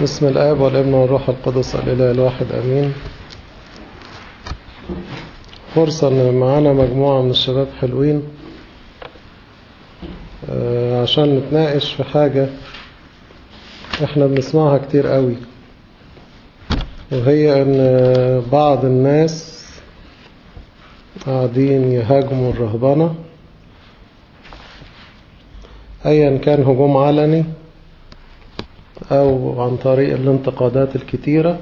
بسم الآب والابن والروح القدس الإله الواحد أمين فرصة أن معانا مجموعة من الشباب حلوين آه، عشان نتناقش في حاجة احنا بنسمعها كتير قوي وهي أن بعض الناس قاعدين يهاجموا الرهبنة أيا كان هجوم علني أو عن طريق الانتقادات الكتيرة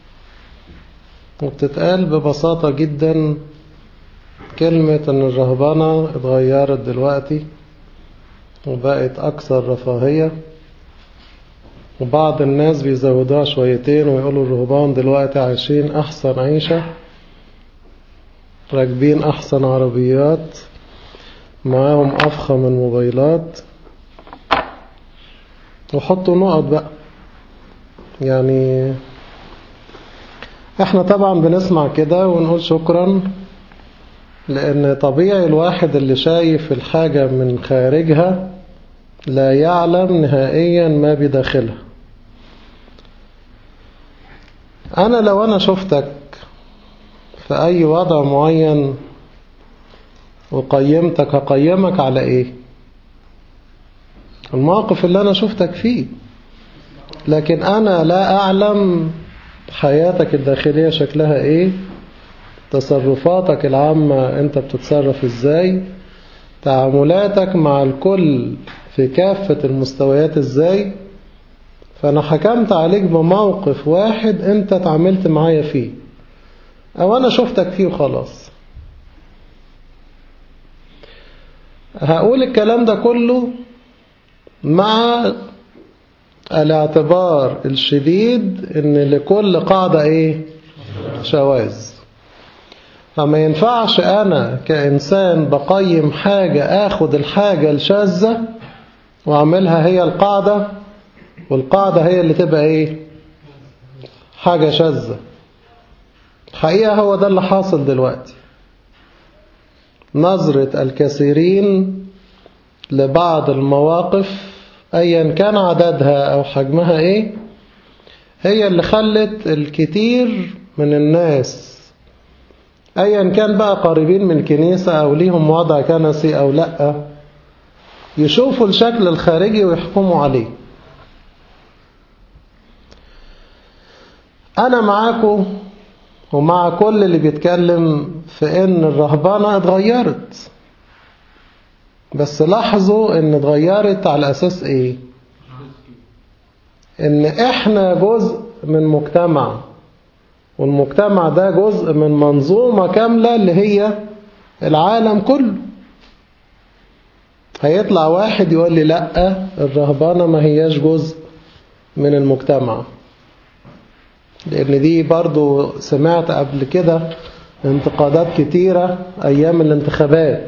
وبتتقال ببساطة جدا كلمة أن الرهبنة اتغيرت دلوقتي وبقت أكثر رفاهية وبعض الناس بيزودوها شويتين ويقولوا الرهبان دلوقتي عايشين أحسن عيشة راكبين أحسن عربيات معاهم أفخم الموبايلات وحطوا نقط بقى يعني احنا طبعا بنسمع كده ونقول شكرا لان طبيعي الواحد اللي شايف الحاجة من خارجها لا يعلم نهائيا ما بداخلها انا لو انا شفتك في اي وضع معين وقيمتك هقيمك على ايه الموقف اللي أنا شفتك فيه لكن أنا لا أعلم حياتك الداخلية شكلها إيه تصرفاتك العامة أنت بتتصرف إزاي تعاملاتك مع الكل في كافة المستويات إزاي فأنا حكمت عليك بموقف واحد أنت تعاملت معايا فيه أو أنا شفتك فيه وخلاص هقول الكلام ده كله مع الاعتبار الشديد ان لكل قاعدة ايه شواذ فما ينفعش انا كانسان بقيم حاجة اخد الحاجة الشاذة واعملها هي القاعدة والقاعدة هي اللي تبقى ايه حاجة شاذة الحقيقة هو ده اللي حاصل دلوقتي نظرة الكثيرين لبعض المواقف ايا كان عددها او حجمها ايه هي اللي خلت الكتير من الناس ايا كان بقى قريبين من الكنيسة او ليهم وضع كنسي او لا يشوفوا الشكل الخارجي ويحكموا عليه انا معاكم ومع كل اللي بيتكلم في ان الرهبانة اتغيرت بس لاحظوا ان اتغيرت على اساس ايه ان احنا جزء من مجتمع والمجتمع ده جزء من منظومة كاملة اللي هي العالم كله هيطلع واحد يقول لي لا الرهبانة ما هياش جزء من المجتمع لان دي برضو سمعت قبل كده انتقادات كتيرة ايام الانتخابات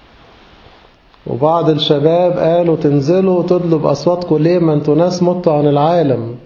وبعض الشباب قالوا تنزلوا وتدلوا بأصواتكم ليه ما انتوا ناس متوا عن العالم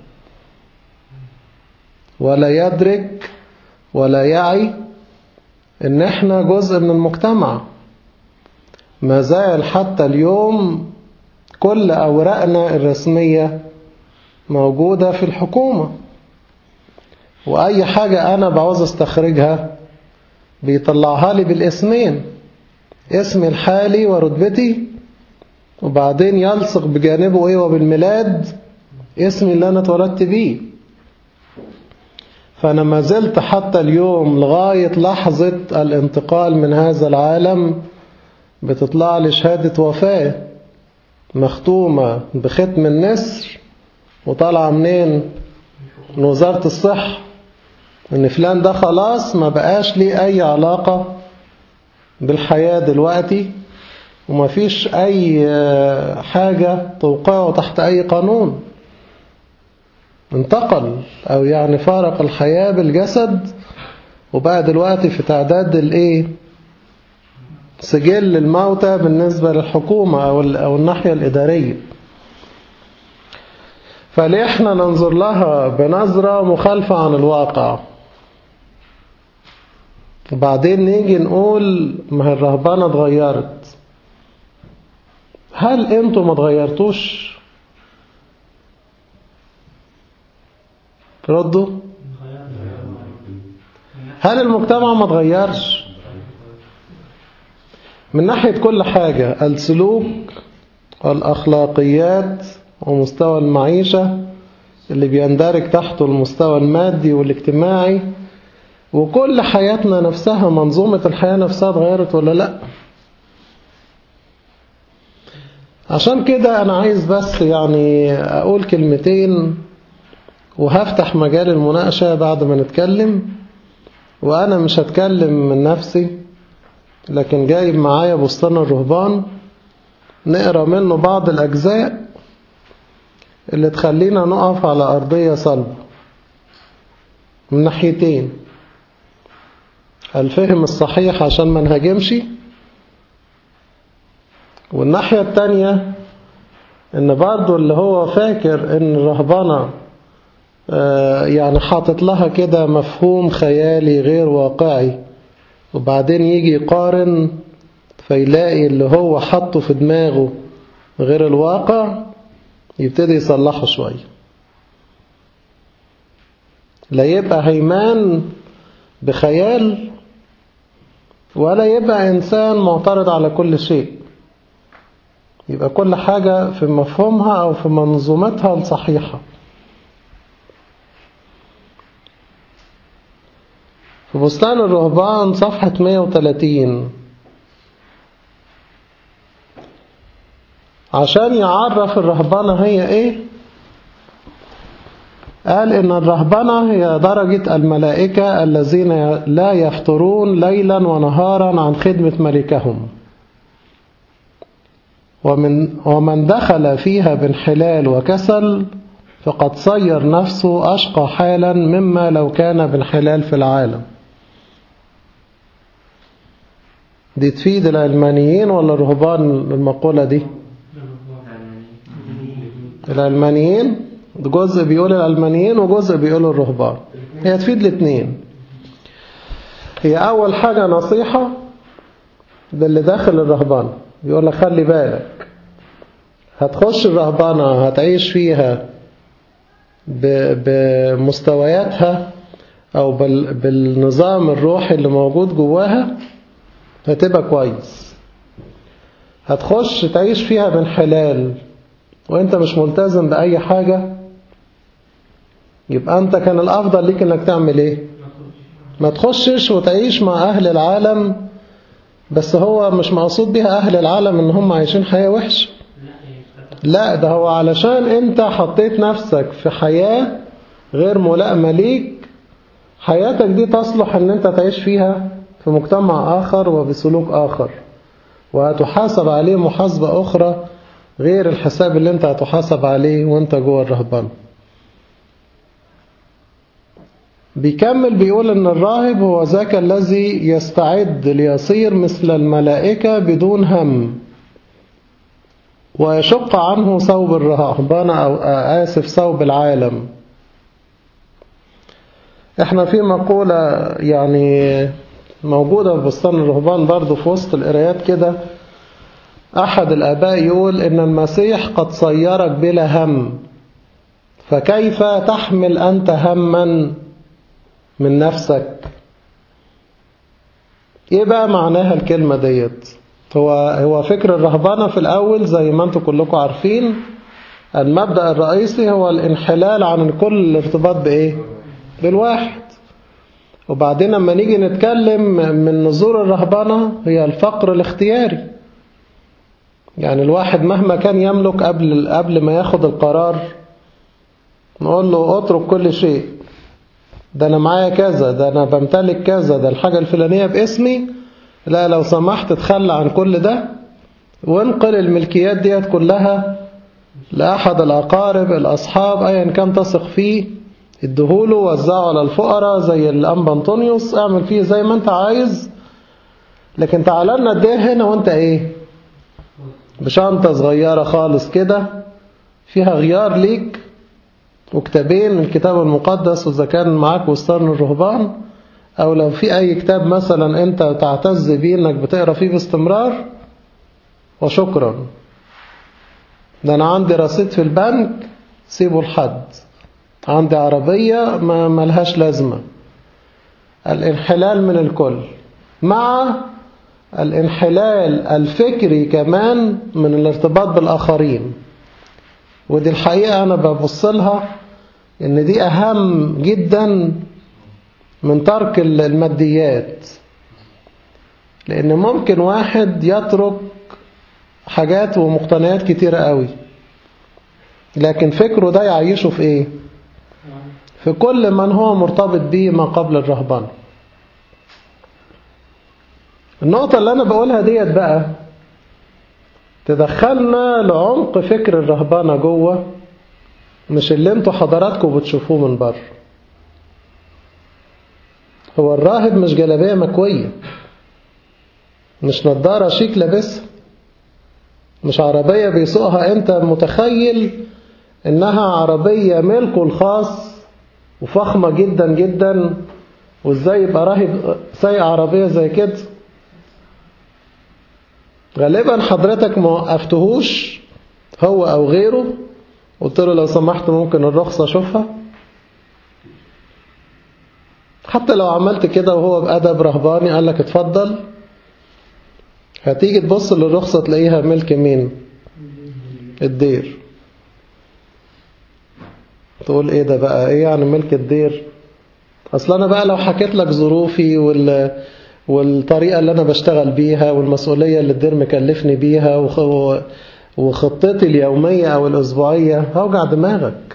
ولا يدرك ولا يعي ان احنا جزء من المجتمع ما زال حتى اليوم كل أوراقنا الرسمية موجودة في الحكومة وأي حاجة أنا بعوز استخرجها بيطلعها لي بالاسمين اسمي الحالي ورتبتي وبعدين يلصق بجانبه ايه وبالميلاد اسمي اللي انا اتولدت بيه فانا ما زلت حتى اليوم لغاية لحظة الانتقال من هذا العالم بتطلع لي شهادة وفاة مختومة بختم النسر وطالعة منين من وزارة الصحة ان فلان ده خلاص ما بقاش ليه اي علاقة بالحياة دلوقتي وما فيش أي حاجة توقعه تحت أي قانون انتقل أو يعني فارق الحياة بالجسد وبقى دلوقتي في تعداد الإيه سجل الموتى بالنسبة للحكومة أو, أو الناحية الإدارية فليه احنا ننظر لها بنظرة مخالفة عن الواقع وبعدين نيجي نقول ما هي الرهبانة اتغيرت هل انتوا ما اتغيرتوش ردوا هل المجتمع ما تغيرش من ناحية كل حاجة السلوك والأخلاقيات ومستوى المعيشة اللي بيندرج تحته المستوى المادي والاجتماعي وكل حياتنا نفسها منظومة الحياة نفسها اتغيرت ولا لا عشان كده أنا عايز بس يعني أقول كلمتين وهفتح مجال المناقشة بعد ما نتكلم وأنا مش هتكلم من نفسي لكن جايب معايا بستان الرهبان نقرأ منه بعض الأجزاء اللي تخلينا نقف على أرضية صلبة من ناحيتين الفهم الصحيح عشان ما نهاجمش والناحية التانية ان برضو اللي هو فاكر ان الرهبنة يعني حاطط لها كده مفهوم خيالي غير واقعي وبعدين يجي يقارن فيلاقي اللي هو حطه في دماغه غير الواقع يبتدي يصلحه شوية لا يبقى هيمان بخيال ولا يبقى إنسان معترض على كل شيء يبقى كل حاجة في مفهومها أو في منظومتها الصحيحة في بستان الرهبان صفحة 130 عشان يعرف الرهبنة هي ايه قال ان الرهبنة هي درجة الملائكة الذين لا يفترون ليلا ونهارا عن خدمة ملكهم ومن, ومن دخل فيها بانحلال وكسل فقد صير نفسه أشقى حالا مما لو كان بانحلال في العالم دي تفيد العلمانيين ولا الرهبان المقولة دي العلمانيين جزء بيقول العلمانيين وجزء بيقول الرهبان هي تفيد الاثنين هي أول حاجة نصيحة للي داخل الرهبان يقول لك خلي بالك هتخش الرهبانة هتعيش فيها بمستوياتها أو بالنظام الروحي اللي موجود جواها هتبقى كويس هتخش تعيش فيها من حلال وانت مش ملتزم بأي حاجة يبقى انت كان الأفضل ليك انك تعمل ايه ما تخشش وتعيش مع أهل العالم بس هو مش مقصود بها أهل العالم ان هم عايشين حياة وحشة لا ده هو علشان انت حطيت نفسك في حياة غير ملائمة ليك حياتك دي تصلح ان انت تعيش فيها في مجتمع آخر وبسلوك آخر وهتحاسب عليه محاسبة أخرى غير الحساب اللي انت هتحاسب عليه وانت جوه الرهبان بيكمل بيقول ان الراهب هو ذاك الذي يستعد ليصير مثل الملائكة بدون هم ويشق عنه ثوب الرهبان أو آسف ثوب العالم احنا في مقولة يعني موجودة في بستان الرهبان برضو في وسط القرايات كده أحد الآباء يقول إن المسيح قد صيرك بلا هم فكيف تحمل أنت هما من نفسك إيه بقى معناها الكلمة ديت هو هو فكر الرهبنة في الأول زي ما أنتم كلكم عارفين المبدأ الرئيسي هو الانحلال عن كل الارتباط بإيه بالواحد وبعدين لما نيجي نتكلم من نظور الرهبنة هي الفقر الاختياري يعني الواحد مهما كان يملك قبل قبل ما ياخد القرار نقول له اترك كل شيء ده انا معايا كذا ده انا بمتلك كذا ده الحاجة الفلانية باسمي لا لو سمحت تخلى عن كل ده وانقل الملكيات ديت كلها لأحد الأقارب الأصحاب أيا كان تثق فيه ادهوله وزعه على الفقراء زي الأنبا أنطونيوس اعمل فيه زي ما انت عايز لكن تعالى لنا اديه هنا وانت ايه بشنطة صغيرة خالص كده فيها غيار ليك وكتابين من الكتاب المقدس وإذا كان معاك وسطان الرهبان أو لو في أي كتاب مثلا أنت تعتز بيه إنك بتقرأ فيه باستمرار وشكرا ده أنا عندي رصيد في البنك سيبه لحد عندي عربية ما ملهاش لازمة الانحلال من الكل مع الانحلال الفكري كمان من الارتباط بالآخرين ودي الحقيقة أنا ببص لها إن دي أهم جدا من ترك الماديات لأن ممكن واحد يترك حاجات ومقتنيات كتيرة قوي لكن فكره ده يعيشه في ايه في كل من هو مرتبط به ما قبل الرهبنة النقطة اللي أنا بقولها ديت بقى تدخلنا لعمق فكر الرهبنة جوه مش اللي انتوا حضراتكم بتشوفوه من بره هو الراهب مش جلابية مكوية مش نضارة شيك لابسها مش عربية بيسوقها انت متخيل انها عربية ملكه الخاص وفخمة جدا جدا وازاي يبقى راهب سايق عربية زي كده غالبا حضرتك ما وقفتهوش هو او غيره قلت له لو سمحت ممكن الرخصة اشوفها حتى لو عملت كده وهو بأدب رهباني قال لك اتفضل هتيجي تبص للرخصة تلاقيها ملك مين الدير تقول ايه ده بقى ايه يعني ملك الدير اصل انا بقى لو حكيت لك ظروفي وال والطريقة اللي انا بشتغل بيها والمسؤولية اللي الدير مكلفني بيها وخ... وخطتي اليومية او الاسبوعية هوجع دماغك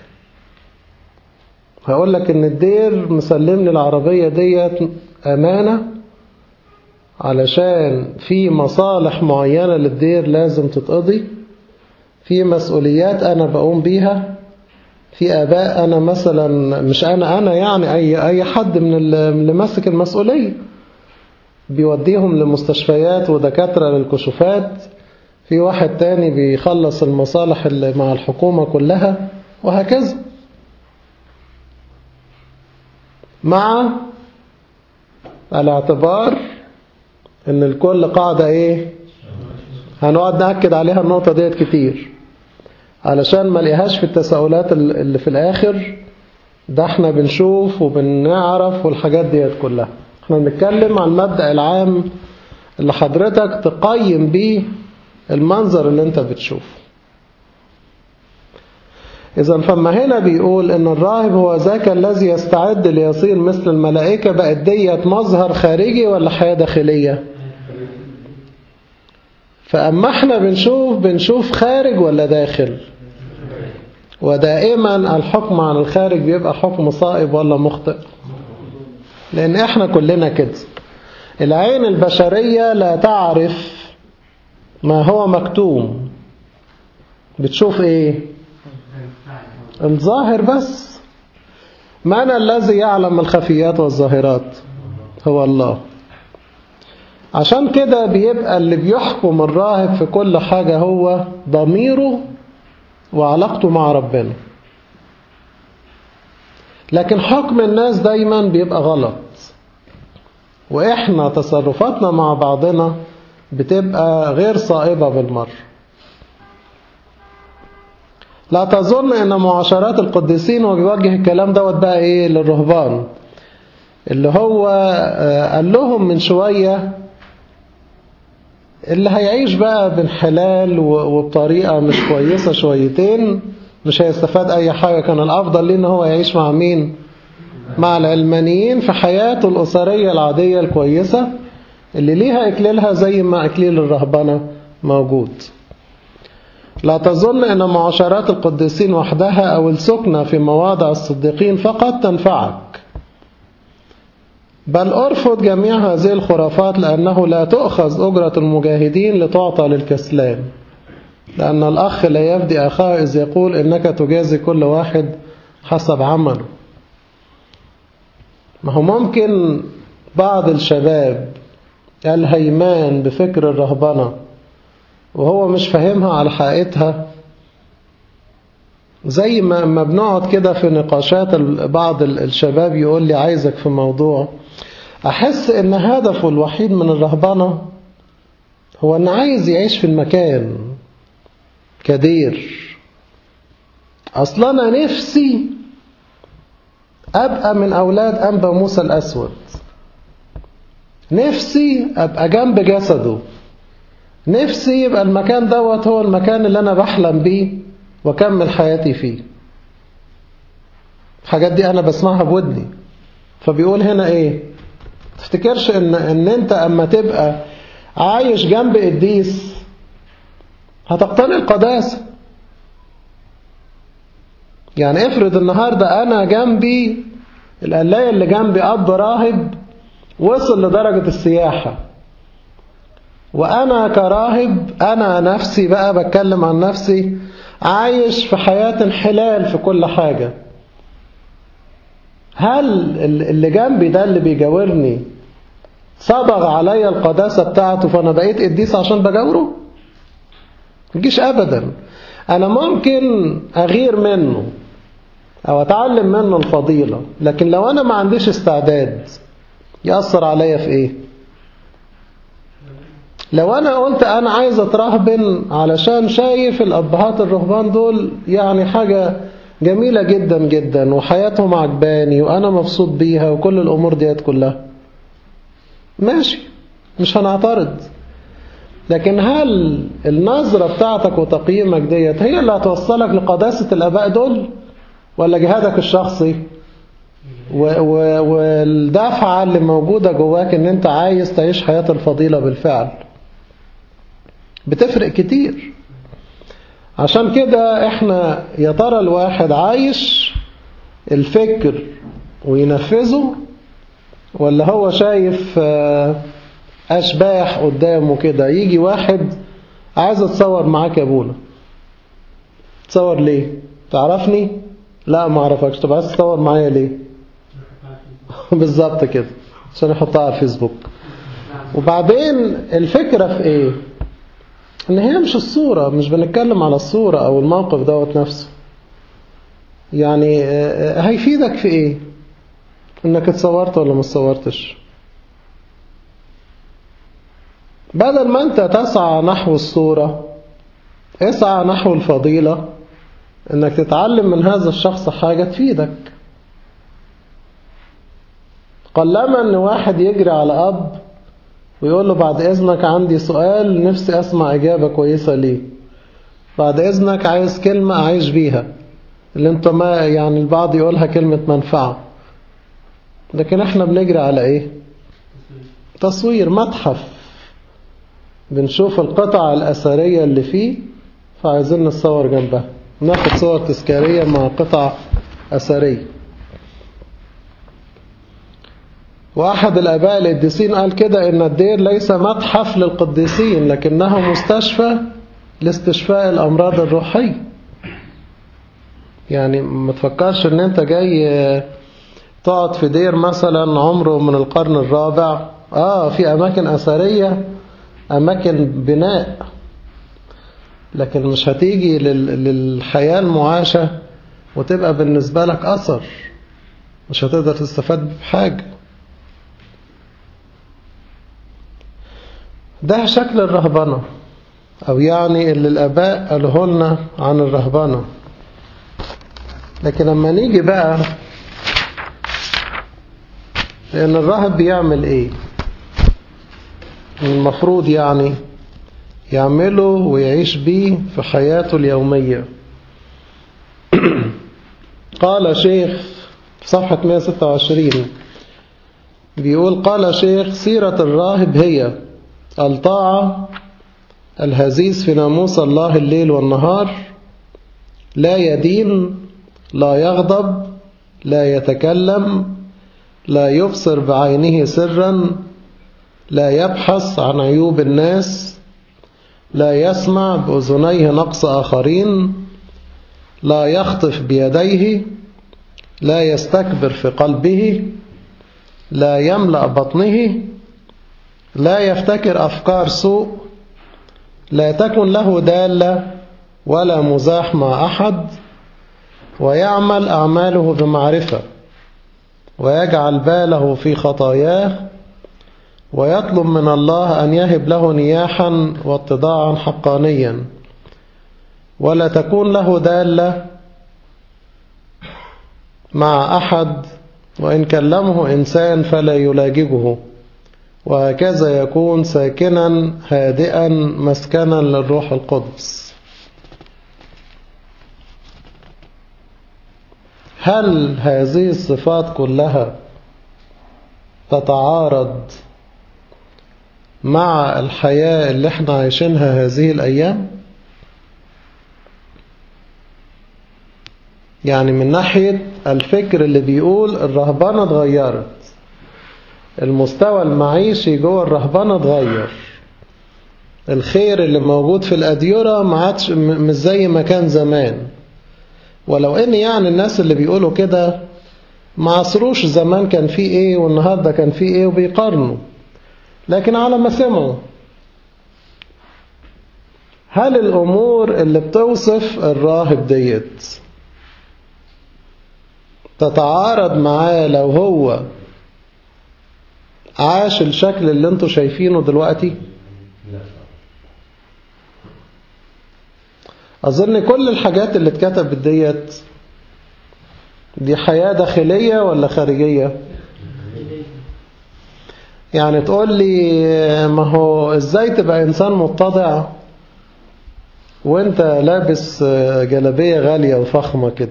هقول لك ان الدير مسلمني العربية ديت امانة علشان في مصالح معينة للدير لازم تتقضي في مسؤوليات أنا بقوم بيها في آباء أنا مثلا مش أنا أنا يعني أي أي حد من اللي ماسك المسؤولية بيوديهم لمستشفيات ودكاترة للكشوفات في واحد تاني بيخلص المصالح اللي مع الحكومة كلها وهكذا مع الاعتبار ان الكل قاعدة ايه هنقعد نأكد عليها النقطة ديت كتير علشان ما لقيهاش في التساؤلات اللي في الاخر ده احنا بنشوف وبنعرف والحاجات ديت كلها احنا بنتكلم عن المبدأ العام اللي حضرتك تقيم بيه المنظر اللي انت بتشوفه إذا فما هنا بيقول إن الراهب هو ذاك الذي يستعد ليصير مثل الملائكة بقت ديت مظهر خارجي ولا حياة داخلية فأما احنا بنشوف بنشوف خارج ولا داخل ودائما الحكم عن الخارج بيبقى حكم صائب ولا مخطئ لأن احنا كلنا كده العين البشرية لا تعرف ما هو مكتوم بتشوف ايه الظاهر بس من الذي يعلم الخفيات والظاهرات هو الله عشان كده بيبقى اللي بيحكم الراهب في كل حاجة هو ضميره وعلاقته مع ربنا لكن حكم الناس دايما بيبقى غلط وإحنا تصرفاتنا مع بعضنا بتبقى غير صائبة بالمرة لا تظن ان معاشرات القديسين وبيوجه الكلام دوت بقى ايه للرهبان اللي هو قال لهم من شوية اللي هيعيش بقى بانحلال وبطريقة مش كويسة شويتين مش هيستفاد اي حاجة كان الافضل ليه ان هو يعيش مع مين مع العلمانيين في حياته الاسرية العادية الكويسة اللي ليها اكليلها زي ما اكليل الرهبنة موجود لا تظن أن معاشرات القديسين وحدها أو السكنة في مواضع الصديقين فقط تنفعك بل أرفض جميع هذه الخرافات لأنه لا تؤخذ أجرة المجاهدين لتعطى للكسلان لأن الأخ لا يفدي أخاه إذ يقول إنك تجازي كل واحد حسب عمله ما هو ممكن بعض الشباب الهيمان بفكر الرهبنه وهو مش فاهمها على حقيقتها زي ما ما بنقعد كده في نقاشات بعض الشباب يقول لي عايزك في موضوع أحس إن هدفه الوحيد من الرهبنة هو إن عايز يعيش في المكان كدير أصلا أنا نفسي أبقى من أولاد أنبا موسى الأسود نفسي أبقى جنب جسده نفسي يبقى المكان دوت هو المكان اللي أنا بحلم بيه وأكمل حياتي فيه الحاجات دي أنا بسمعها بودني فبيقول هنا إيه تفتكرش إن, إن أنت أما تبقى عايش جنب قديس هتقتني القداسة يعني افرض النهاردة أنا جنبي القلاية اللي جنبي أب راهب وصل لدرجة السياحة وأنا كراهب أنا نفسي بقى بتكلم عن نفسي عايش في حياة انحلال في كل حاجة هل اللي جنبي ده اللي بيجاورني صبغ عليا القداسة بتاعته فأنا بقيت قديس عشان بجاوره مجيش أبدا أنا ممكن أغير منه أو أتعلم منه الفضيلة لكن لو أنا ما عنديش استعداد يأثر عليا في إيه لو أنا قلت أنا عايز أترهبن علشان شايف الأبهات الرهبان دول يعني حاجة جميلة جدا جدا وحياتهم عجباني وأنا مبسوط بيها وكل الأمور ديت كلها ماشي مش هنعترض لكن هل النظرة بتاعتك وتقييمك ديت هي اللي هتوصلك لقداسة الآباء دول ولا جهادك الشخصي والدافعة اللي موجودة جواك ان انت عايز تعيش حياة الفضيلة بالفعل بتفرق كتير عشان كده احنا يا ترى الواحد عايش الفكر وينفذه ولا هو شايف أشباح قدامه كده يجي واحد عايز اتصور معاك يا ابونا تصور ليه تعرفني لا ما اعرفكش طب عايز تصور معايا ليه بالظبط كده عشان يحطها على الفيسبوك وبعدين الفكرة في ايه ان هي مش الصورة مش بنتكلم على الصورة او الموقف دوت نفسه يعني هيفيدك في ايه انك اتصورت ولا ما اتصورتش بدل ما انت تسعى نحو الصورة اسعى نحو الفضيلة انك تتعلم من هذا الشخص حاجة تفيدك قلما ان واحد يجري على اب ويقول له بعد اذنك عندي سؤال نفسي اسمع اجابة كويسة ليه بعد اذنك عايز كلمة اعيش بيها اللي انت ما يعني البعض يقولها كلمة منفعة لكن احنا بنجري على ايه تصوير متحف بنشوف القطع الأثرية اللي فيه فعايزين نتصور جنبها ناخد صور تذكارية مع قطع أثرية وأحد الآباء القديسين قال كده إن الدير ليس متحف للقديسين لكنه مستشفى لاستشفاء الأمراض الروحية يعني ما تفكرش إن أنت جاي تقعد في دير مثلا عمره من القرن الرابع آه في أماكن أثرية أماكن بناء لكن مش هتيجي للحياة المعاشة وتبقى بالنسبة لك أثر مش هتقدر تستفاد بحاجة ده شكل الرهبنة أو يعني اللي الآباء قالوه لنا عن الرهبنة لكن لما نيجي بقى لأن الراهب بيعمل إيه المفروض يعني يعمله ويعيش بيه في حياته اليومية قال شيخ في صفحة 126 بيقول قال شيخ سيرة الراهب هي الطاعة الهزيز في ناموس الله الليل والنهار لا يدين لا يغضب لا يتكلم لا يبصر بعينه سرا لا يبحث عن عيوب الناس لا يسمع بأذنيه نقص آخرين لا يخطف بيديه لا يستكبر في قلبه لا يملأ بطنه لا يفتكر أفكار سوء لا تكن له دالة ولا مزاح مع أحد ويعمل أعماله بمعرفة ويجعل باله في خطاياه ويطلب من الله أن يهب له نياحا واتضاعا حقانيا ولا تكون له دالة مع أحد وإن كلمه إنسان فلا يلاججه وهكذا يكون ساكنا هادئا مسكنا للروح القدس هل هذه الصفات كلها تتعارض مع الحياة اللي احنا عايشينها هذه الأيام يعني من ناحية الفكر اللي بيقول الرهبانة اتغيرت المستوى المعيشي جوه الرهبانة اتغير الخير اللي موجود في الأديرة ما عادش مش زي ما كان زمان ولو ان يعني الناس اللي بيقولوا كده ما عصروش زمان كان في ايه والنهارده كان في ايه وبيقارنوا لكن على ما سمعوا هل الامور اللي بتوصف الراهب ديت تتعارض معاه لو هو عاش الشكل اللي انتوا شايفينه دلوقتي أظن كل الحاجات اللي اتكتبت ديت دي حياة داخلية ولا خارجية يعني تقول لي ما هو ازاي تبقى انسان متضع وانت لابس جلابية غالية وفخمة كده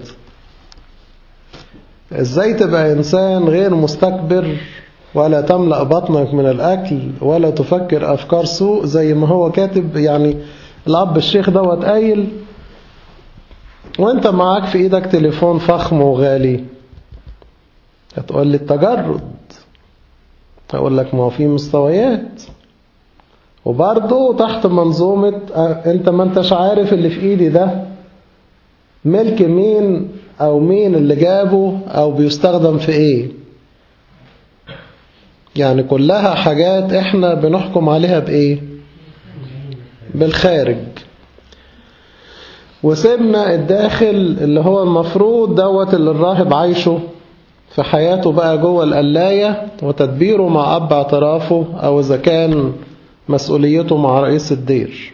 ازاي تبقى انسان غير مستكبر ولا تملأ بطنك من الاكل ولا تفكر افكار سوء زي ما هو كاتب يعني الاب الشيخ دوت قايل وانت معاك في ايدك تليفون فخم وغالي هتقول لي التجرد هقول لك ما هو في مستويات وبرضه تحت منظومة انت ما انتش عارف اللي في ايدي ده ملك مين او مين اللي جابه او بيستخدم في ايه يعني كلها حاجات احنا بنحكم عليها بايه بالخارج وسيبنا الداخل اللي هو المفروض دوت اللي الراهب عايشه في حياته بقى جوه القلاية وتدبيره مع أب اعترافه أو إذا كان مسؤوليته مع رئيس الدير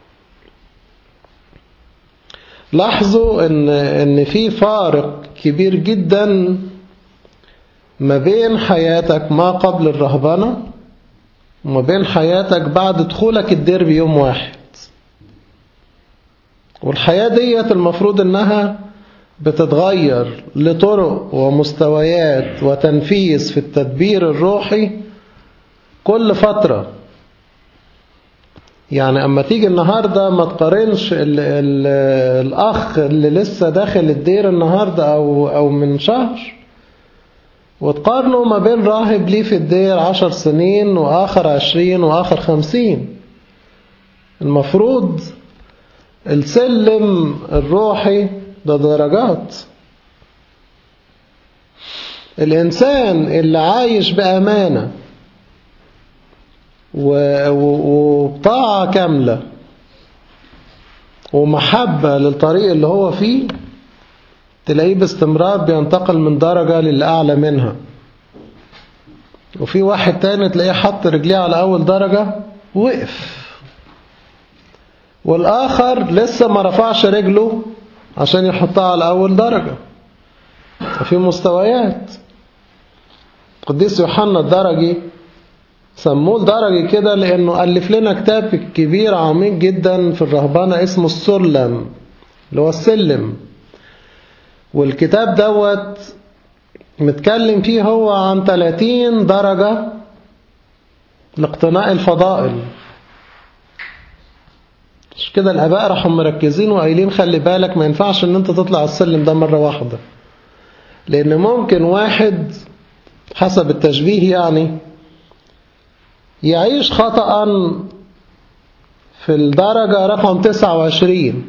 لاحظوا إن, إن في فارق كبير جدا ما بين حياتك ما قبل الرهبنة وما بين حياتك بعد دخولك الدير بيوم واحد والحياة ديت المفروض انها بتتغير لطرق ومستويات وتنفيذ في التدبير الروحي كل فترة يعني اما تيجي النهاردة ما تقارنش ال ال الاخ اللي لسه داخل الدير النهاردة او, أو من شهر وتقارنه ما بين راهب ليه في الدير عشر سنين واخر عشرين واخر خمسين المفروض السلم الروحي ده درجات الإنسان اللي عايش بأمانة وبطاعة كاملة ومحبة للطريق اللي هو فيه تلاقيه باستمرار بينتقل من درجة للي أعلى منها وفي واحد تاني تلاقيه حط رجليه على أول درجة وقف والآخر لسه ما رفعش رجله عشان يحطها على أول درجة وفي مستويات قديس يوحنا الدرجي سموه الدرجي كده لأنه ألف لنا كتاب كبير عميق جدا في الرهبانة اسمه السلم اللي هو السلم والكتاب دوت متكلم فيه هو عن 30 درجة لاقتناء الفضائل مش كده الآباء راحوا مركزين وقايلين خلي بالك ما ينفعش ان انت تطلع السلم ده مرة واحدة لأن ممكن واحد حسب التشبيه يعني يعيش خطأ في الدرجة رقم 29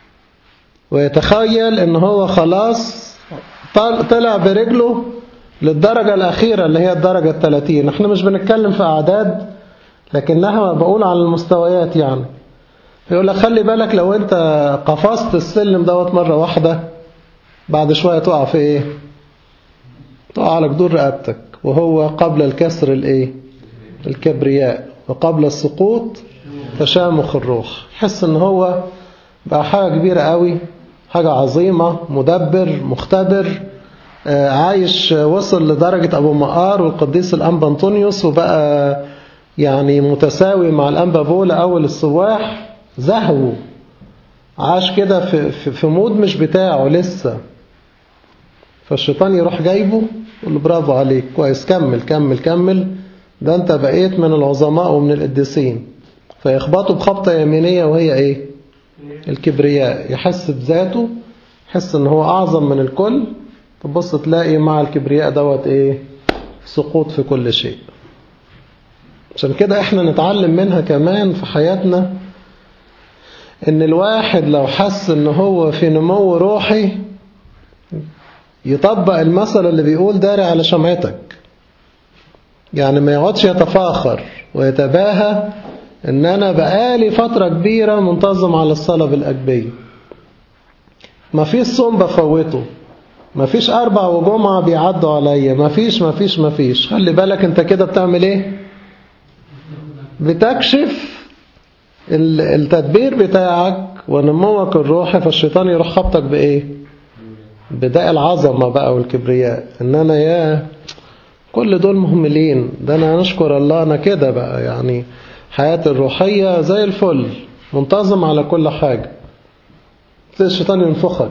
ويتخيل ان هو خلاص طلع برجله للدرجة الأخيرة اللي هي الدرجة الثلاثين احنا مش بنتكلم في أعداد لكنها بقول على المستويات يعني يقول لك خلي بالك لو انت قفزت السلم دوت مرة واحدة بعد شوية تقع في ايه تقع على جدور رقبتك وهو قبل الكسر الايه الكبرياء وقبل السقوط تشامخ الروح حس ان هو بقى حاجة كبيرة قوي حاجة عظيمة مدبر مختبر عايش وصل لدرجة أبو مقار والقديس الأنبا أنطونيوس وبقى يعني متساوي مع الأنبا بولا أول السواح زهو عاش كده في, في, في مود مش بتاعه لسه فالشيطان يروح جايبه يقول له برافو عليك كويس كمل كمل كمل ده انت بقيت من العظماء ومن القديسين فيخبطه بخبطة يمينية وهي ايه الكبرياء يحس بذاته يحس ان هو اعظم من الكل تبص تلاقي مع الكبرياء دوت ايه سقوط في كل شيء عشان كده احنا نتعلم منها كمان في حياتنا ان الواحد لو حس ان هو في نمو روحي يطبق المثل اللي بيقول داري على شمعتك يعني ما يقعدش يتفاخر ويتباهى ان انا بقالي فترة كبيرة منتظم على الصلاة بالاجبية ما فيش صوم بفوته ما فيش اربع وجمعة بيعدوا عليا ما فيش ما فيش ما فيش خلي بالك انت كده بتعمل ايه بتكشف التدبير بتاعك ونموك الروحي فالشيطان يروح خبطك بايه بداء العظمة بقى والكبرياء ان انا يا كل دول مهملين ده انا نشكر الله انا كده بقى يعني حياتي الروحية زي الفل منتظم على كل حاجة تلاقي الشيطان ينفخك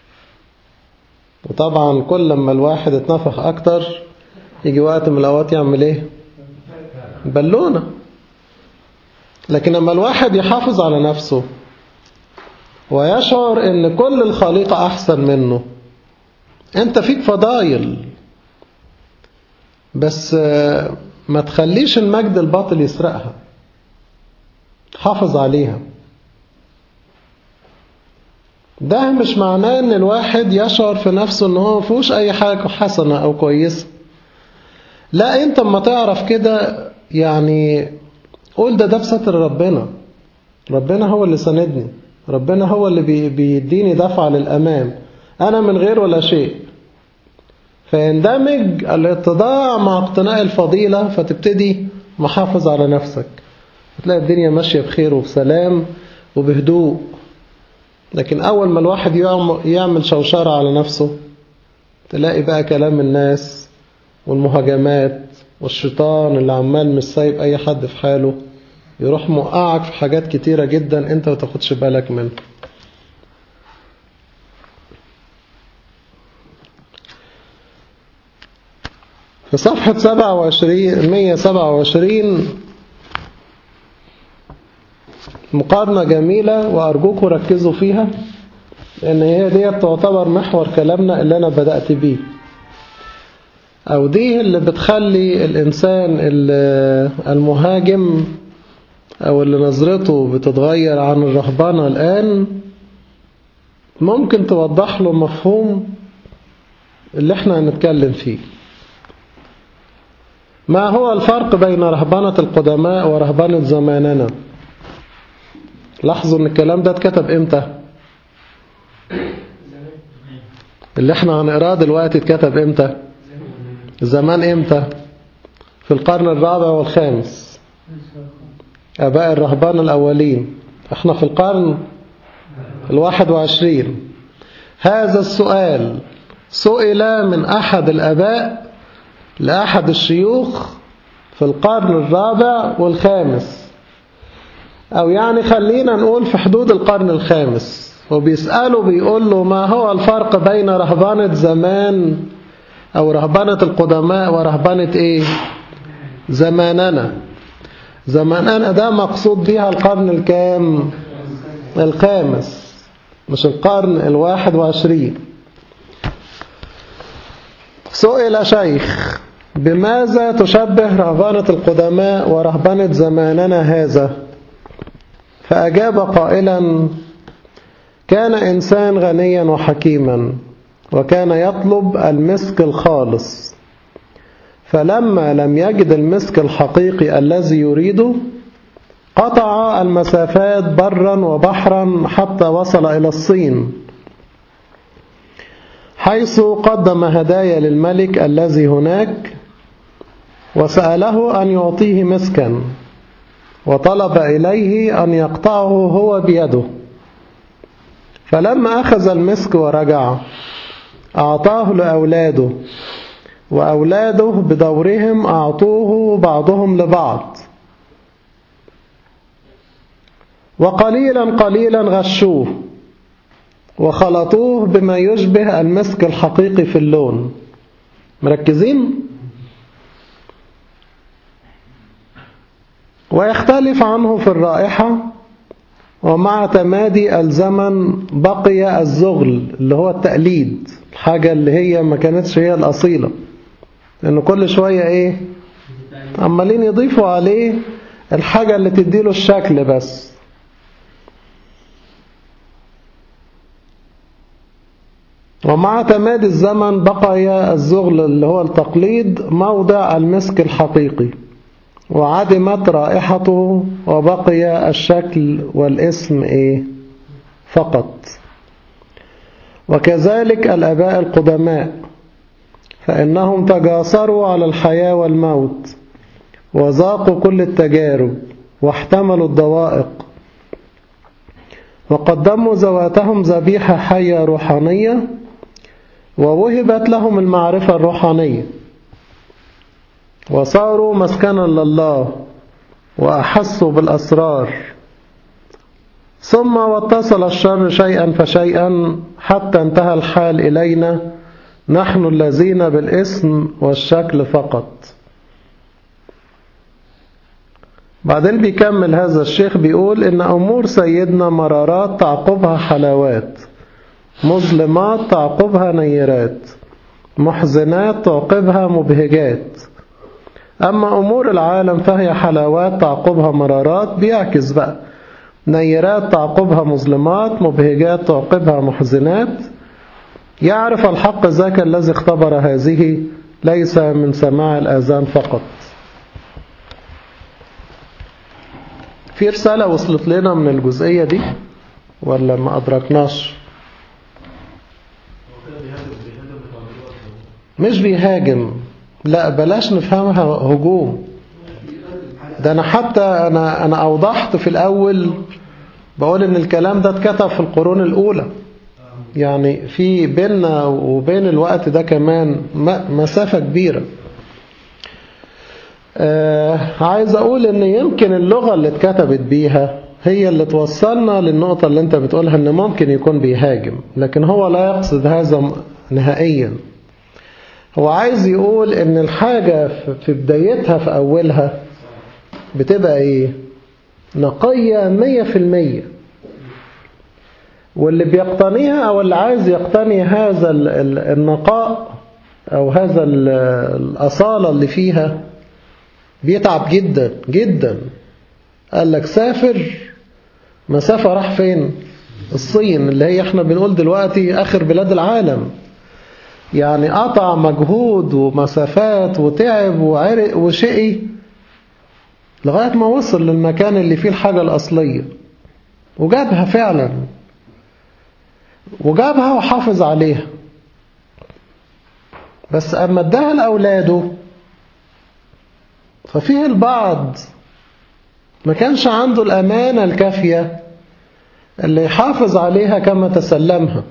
وطبعا كل لما الواحد اتنفخ اكتر يجي وقت من الاوقات يعمل ايه بالونة لكن لما الواحد يحافظ على نفسه ويشعر ان كل الخليقة احسن منه انت فيك فضايل بس ما تخليش المجد الباطل يسرقها حافظ عليها ده مش معناه ان الواحد يشعر في نفسه ان هو مفيهوش اي حاجة حسنة او كويسة لا انت اما تعرف كده يعني قول ده ده بستر ربنا ربنا هو اللي ساندني ربنا هو اللي بيديني دفعة للأمام أنا من غير ولا شيء فيندمج الاتضاع مع اقتناء الفضيلة فتبتدي محافظ على نفسك تلاقي الدنيا ماشية بخير وبسلام وبهدوء لكن أول ما الواحد يعمل شوشرة على نفسه تلاقي بقى كلام الناس والمهاجمات والشيطان اللي عمال مش سايب أي حد في حاله يروح موقعك في حاجات كتيرة جدا انت ما تاخدش بالك منها في صفحة 27 127 مقارنة جميلة وأرجوكم ركزوا فيها لأن هي دي تعتبر محور كلامنا اللي أنا بدأت بيه أو دي اللي بتخلي الإنسان المهاجم أو اللي نظرته بتتغير عن الرهبانة الآن ممكن توضح له مفهوم اللي احنا هنتكلم فيه ما هو الفرق بين رهبنة القدماء ورهبنة زماننا لاحظوا ان الكلام ده اتكتب امتى اللي احنا هنقراه دلوقتي اتكتب امتى زمان امتى في القرن الرابع والخامس اباء الرهبان الاولين احنا في القرن الواحد وعشرين هذا السؤال سئل من احد الاباء لأحد الشيوخ في القرن الرابع والخامس أو يعني خلينا نقول في حدود القرن الخامس وبيسأله بيقول له ما هو الفرق بين رهبانة زمان أو رهبانة القدماء ورهبانة إيه زماننا زماننا ده مقصود بيها القرن الكام الخامس مش القرن الواحد وعشرين سئل شيخ بماذا تشبه رهبانة القدماء ورهبانة زماننا هذا فأجاب قائلا كان إنسان غنيا وحكيما وكان يطلب المسك الخالص فلما لم يجد المسك الحقيقي الذي يريده قطع المسافات برا وبحرا حتى وصل إلى الصين حيث قدم هدايا للملك الذي هناك وسأله أن يعطيه مسكا وطلب إليه أن يقطعه هو بيده فلما أخذ المسك ورجع أعطاه لأولاده وأولاده بدورهم أعطوه بعضهم لبعض وقليلا قليلا غشوه وخلطوه بما يشبه المسك الحقيقي في اللون مركزين؟ ويختلف عنه في الرائحة ومع تمادي الزمن بقي الزغل اللي هو التقليد الحاجة اللي هي ما كانتش هي الأصيلة لأنه كل شوية إيه عمالين يضيفوا عليه الحاجة اللي تديله الشكل بس ومع تمادي الزمن بقي الزغل اللي هو التقليد موضع المسك الحقيقي وعدمت رائحته وبقي الشكل والاسم إيه فقط وكذلك الأباء القدماء فإنهم تجاسروا على الحياة والموت وذاقوا كل التجارب واحتملوا الضوائق وقدموا ذواتهم ذبيحة حية روحانية ووهبت لهم المعرفة الروحانية وصاروا مسكنا لله وأحسوا بالأسرار ثم واتصل الشر شيئا فشيئا حتى انتهى الحال إلينا نحن الذين بالاسم والشكل فقط بعدين بيكمل هذا الشيخ بيقول إن أمور سيدنا مرارات تعقبها حلاوات مظلمات تعقبها نيرات محزنات تعقبها مبهجات أما أمور العالم فهي حلاوات تعقبها مرارات بيعكس بقى نيرات تعقبها مظلمات مبهجات تعقبها محزنات يعرف الحق ذاك الذي اختبر هذه ليس من سماع الآذان فقط في رسالة وصلت لنا من الجزئية دي ولا ما أدركناش مش بيهاجم لا بلاش نفهمها هجوم ده أنا حتى أنا, أنا أوضحت في الأول بقول إن الكلام ده اتكتب في القرون الأولى يعني في بيننا وبين الوقت ده كمان مسافة كبيرة آه عايز أقول إن يمكن اللغة اللي اتكتبت بيها هي اللي توصلنا للنقطة اللي انت بتقولها إن ممكن يكون بيهاجم لكن هو لا يقصد هذا نهائيا هو عايز يقول إن الحاجة في بدايتها في أولها بتبقى إيه نقية مية في المية واللي بيقتنيها أو اللي عايز يقتني هذا النقاء أو هذا الأصالة اللي فيها بيتعب جدا جدا قال لك سافر مسافة راح فين الصين اللي هي احنا بنقول دلوقتي آخر بلاد العالم يعني قطع مجهود ومسافات وتعب وعرق وشقي لغاية ما وصل للمكان اللي فيه الحاجة الأصلية وجابها فعلا وجابها وحافظ عليها بس أما اداها لأولاده ففيه البعض ما كانش عنده الأمانة الكافية اللي يحافظ عليها كما تسلمها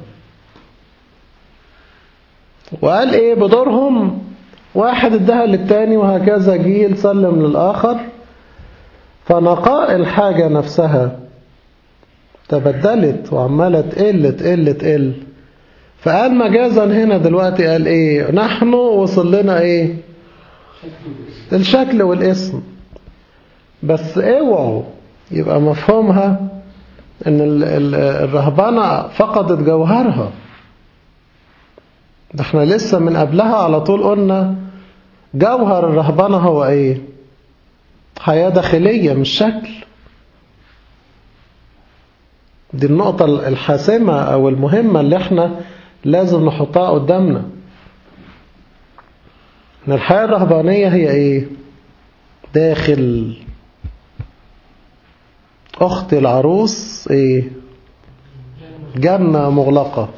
وقال ايه بدورهم واحد اداها للتاني وهكذا جيل سلم للآخر فنقاء الحاجة نفسها تبدلت وعمالة تقل تقل تقل فقال مجازا هنا دلوقتي قال ايه نحن وصل لنا ايه الشكل والاسم بس اوعوا يبقى مفهومها ان الرهبنة فقدت جوهرها ده احنا لسه من قبلها على طول قلنا جوهر الرهبنة هو ايه حياة داخلية مش شكل دي النقطة الحاسمة أو المهمة اللي احنا لازم نحطها قدامنا ان الحياة الرهبانية هي ايه داخل أخت العروس ايه جنة مغلقة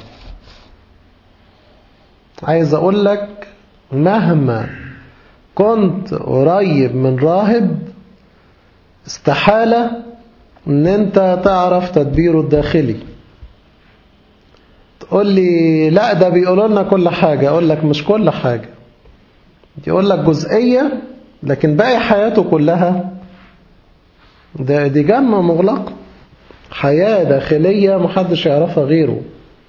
عايز أقول لك مهما كنت قريب من راهب استحالة ان انت تعرف تدبيره الداخلي قول لي لا ده بيقولوا لنا كل حاجة أقول لك مش كل حاجة يقول لك جزئية لكن باقي حياته كلها ده دي جنة مغلقة حياة داخلية محدش يعرفها غيره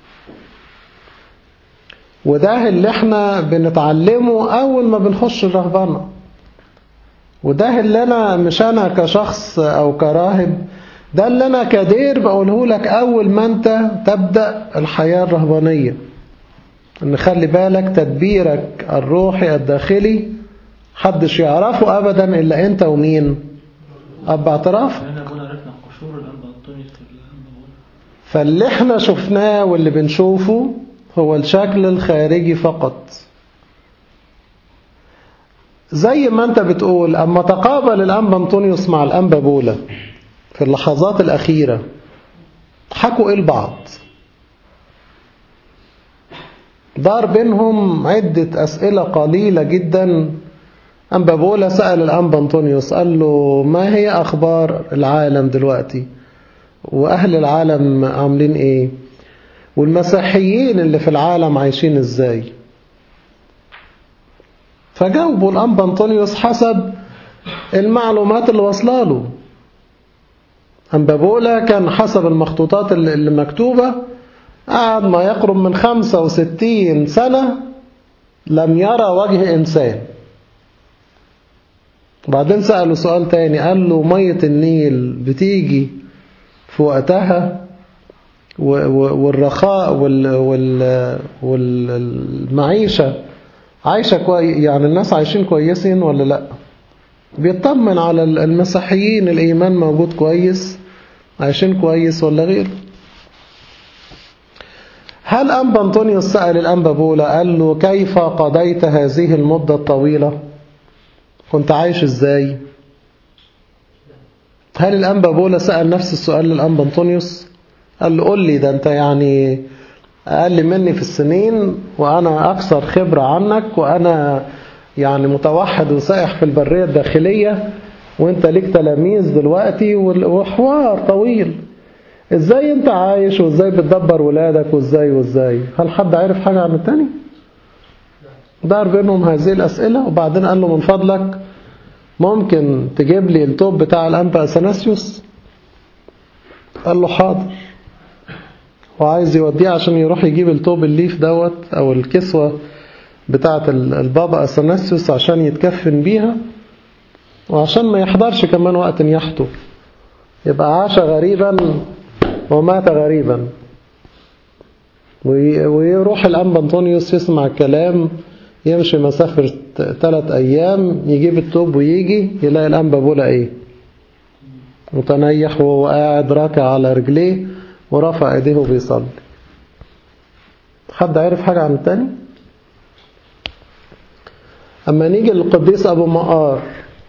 وده اللي احنا بنتعلمه أول ما بنخش الرهبنة وده اللي أنا مش أنا كشخص أو كراهب ده اللي أنا كدير بقوله لك أول ما أنت تبدأ الحياة الرهبانية إن خلي بالك تدبيرك الروحي الداخلي حدش يعرفه أبدا إلا أنت ومين أب اعتراف هنا ابونا عرفنا قشور الانبا انطونيوس والانبا بولا فاللي احنا شفناه واللي بنشوفه هو الشكل الخارجي فقط زي ما انت بتقول اما تقابل الانبا انطونيوس مع الانبا بولا في اللحظات الاخيره حكوا ايه لبعض دار بينهم عدة أسئلة قليلة جدا أنبا بولا سأل الأنبا أنطونيوس قال له ما هي أخبار العالم دلوقتي وأهل العالم عاملين إيه والمسيحيين اللي في العالم عايشين إزاي فجاوبوا الأنبا أنطونيوس حسب المعلومات اللي واصله له أنبا بولا كان حسب المخطوطات اللي اللي مكتوبة قعد ما يقرب من 65 سنة لم يرى وجه إنسان وبعدين سأله سؤال تاني قال له مية النيل بتيجي في وقتها و- و- والرخاء وال وال والمعيشة عايشة كويس يعني الناس عايشين كويسين ولا لا بيطمن على المسيحيين الإيمان موجود كويس عايشين كويس ولا غيره هل أنبا أنطونيوس سأل الأنبا بولا قال له كيف قضيت هذه المدة الطويلة كنت عايش إزاي هل الأنبا بولا سأل نفس السؤال للأنبا أنطونيوس قال له قول لي ده أنت يعني أقل مني في السنين وأنا أكثر خبرة عنك وأنا يعني متوحد وسائح في البرية الداخلية وانت ليك تلاميذ دلوقتي وال- وحوار طويل ازاي انت عايش وازاي بتدبر ولادك وازاي وازاي هل حد عارف حاجة عن التاني دار بينهم هذه الأسئلة وبعدين قال له من فضلك ممكن تجيب لي التوب بتاع الأنبا أثناسيوس قال له حاضر وعايز يوديه عشان يروح يجيب التوب الليف دوت أو الكسوة بتاعة ال- البابا أثناسيوس عشان يتكفن بيها وعشان ما يحضرش كمان وقت نياحته يبقى عاش غريبا ومات غريبا وي- ويروح الأنبا أنطونيوس يسمع الكلام يمشي مسافة ثلاث أيام يجيب التوب ويجي يلاقي الأنبا بولا إيه متنيح وهو قاعد راكع على رجليه ورفع ايديه وبيصلي حد عارف حاجة عن التاني أما نيجي للقديس أبو مقار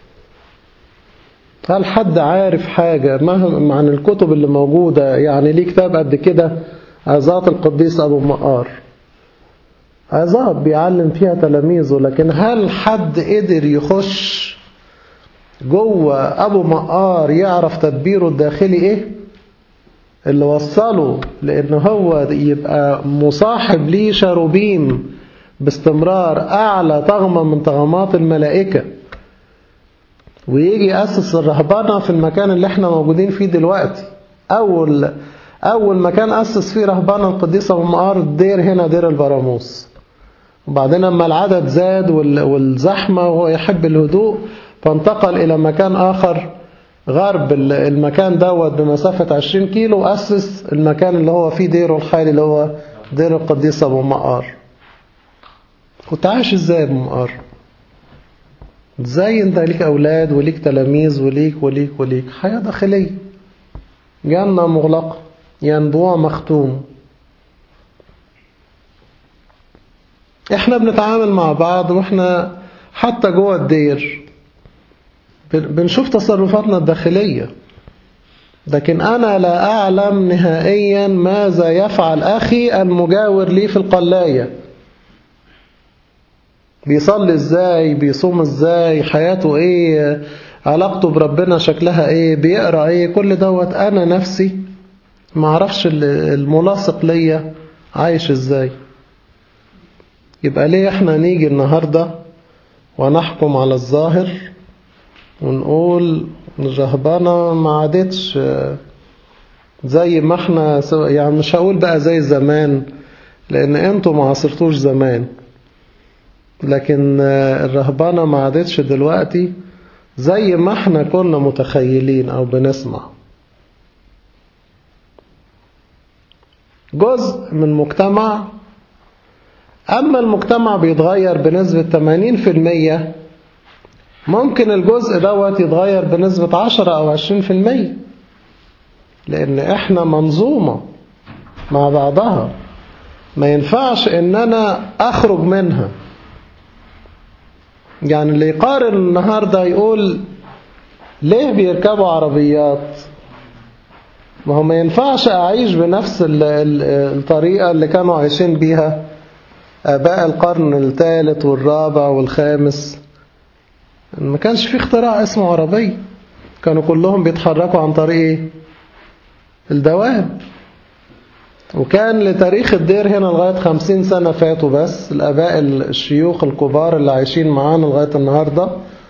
هل حد عارف حاجة مهما عن الكتب اللي موجودة يعني ليه كتاب قد كده عظات القديس أبو مقار عظات بيعلم فيها تلاميذه لكن هل حد قدر يخش جوه أبو مقار يعرف تدبيره الداخلي إيه اللي وصله لأن هو يبقى مصاحب ليه شاروبيم باستمرار أعلى طغمة من طغمات الملائكة ويجي يأسس الرهبنة في المكان اللي احنا موجودين فيه دلوقتي أول أول مكان أسس فيه رهبنة القديس أبو مقار الدير هنا دير البراموس وبعدين لما العدد زاد وال- والزحمة وهو يحب الهدوء فانتقل إلى مكان آخر غرب ال- المكان دوت بمسافة 20 كيلو وأسس المكان اللي هو فيه ديره الحالي اللي هو دير القديس أبو مقار كنت عايش ازاي يا ابو مقار ازاي انت ليك اولاد وليك تلاميذ وليك وليك وليك حياة داخلية جنة مغلقة ينبوع مختوم احنا بنتعامل مع بعض واحنا حتى جوه الدير بن- بنشوف تصرفاتنا الداخلية لكن أنا لا أعلم نهائيا ماذا يفعل أخي المجاور لي في القلاية بيصلي ازاي بيصوم ازاي حياته ايه علاقته بربنا شكلها ايه بيقرأ ايه كل دوت انا نفسي ما اعرفش ال- الملاصق ليا عايش ازاي يبقى ليه احنا نيجي النهاردة ونحكم على الظاهر ونقول الرهبنة ما عادتش زي ما احنا يعني مش هقول بقى زي زمان لان انتوا ما عصرتوش زمان لكن الرهبنة ما عادتش دلوقتي زي ما احنا كنا متخيلين او بنسمع جزء من مجتمع أما المجتمع بيتغير بنسبة 80% ممكن الجزء دوت يتغير بنسبة 10 أو 20% لأن إحنا منظومة مع بعضها ما ينفعش إن أنا أخرج منها يعني اللي يقارن النهاردة يقول ليه بيركبوا عربيات ما هو ما ينفعش أعيش بنفس الطريقة اللي كانوا عايشين بيها آباء القرن الثالث والرابع والخامس ما كانش في اختراع اسمه عربية كانوا كلهم بيتحركوا عن طريق ايه الدواب وكان لتاريخ الدير هنا لغاية خمسين سنة فاتوا بس الآباء الشيوخ الكبار اللي عايشين معانا لغاية النهاردة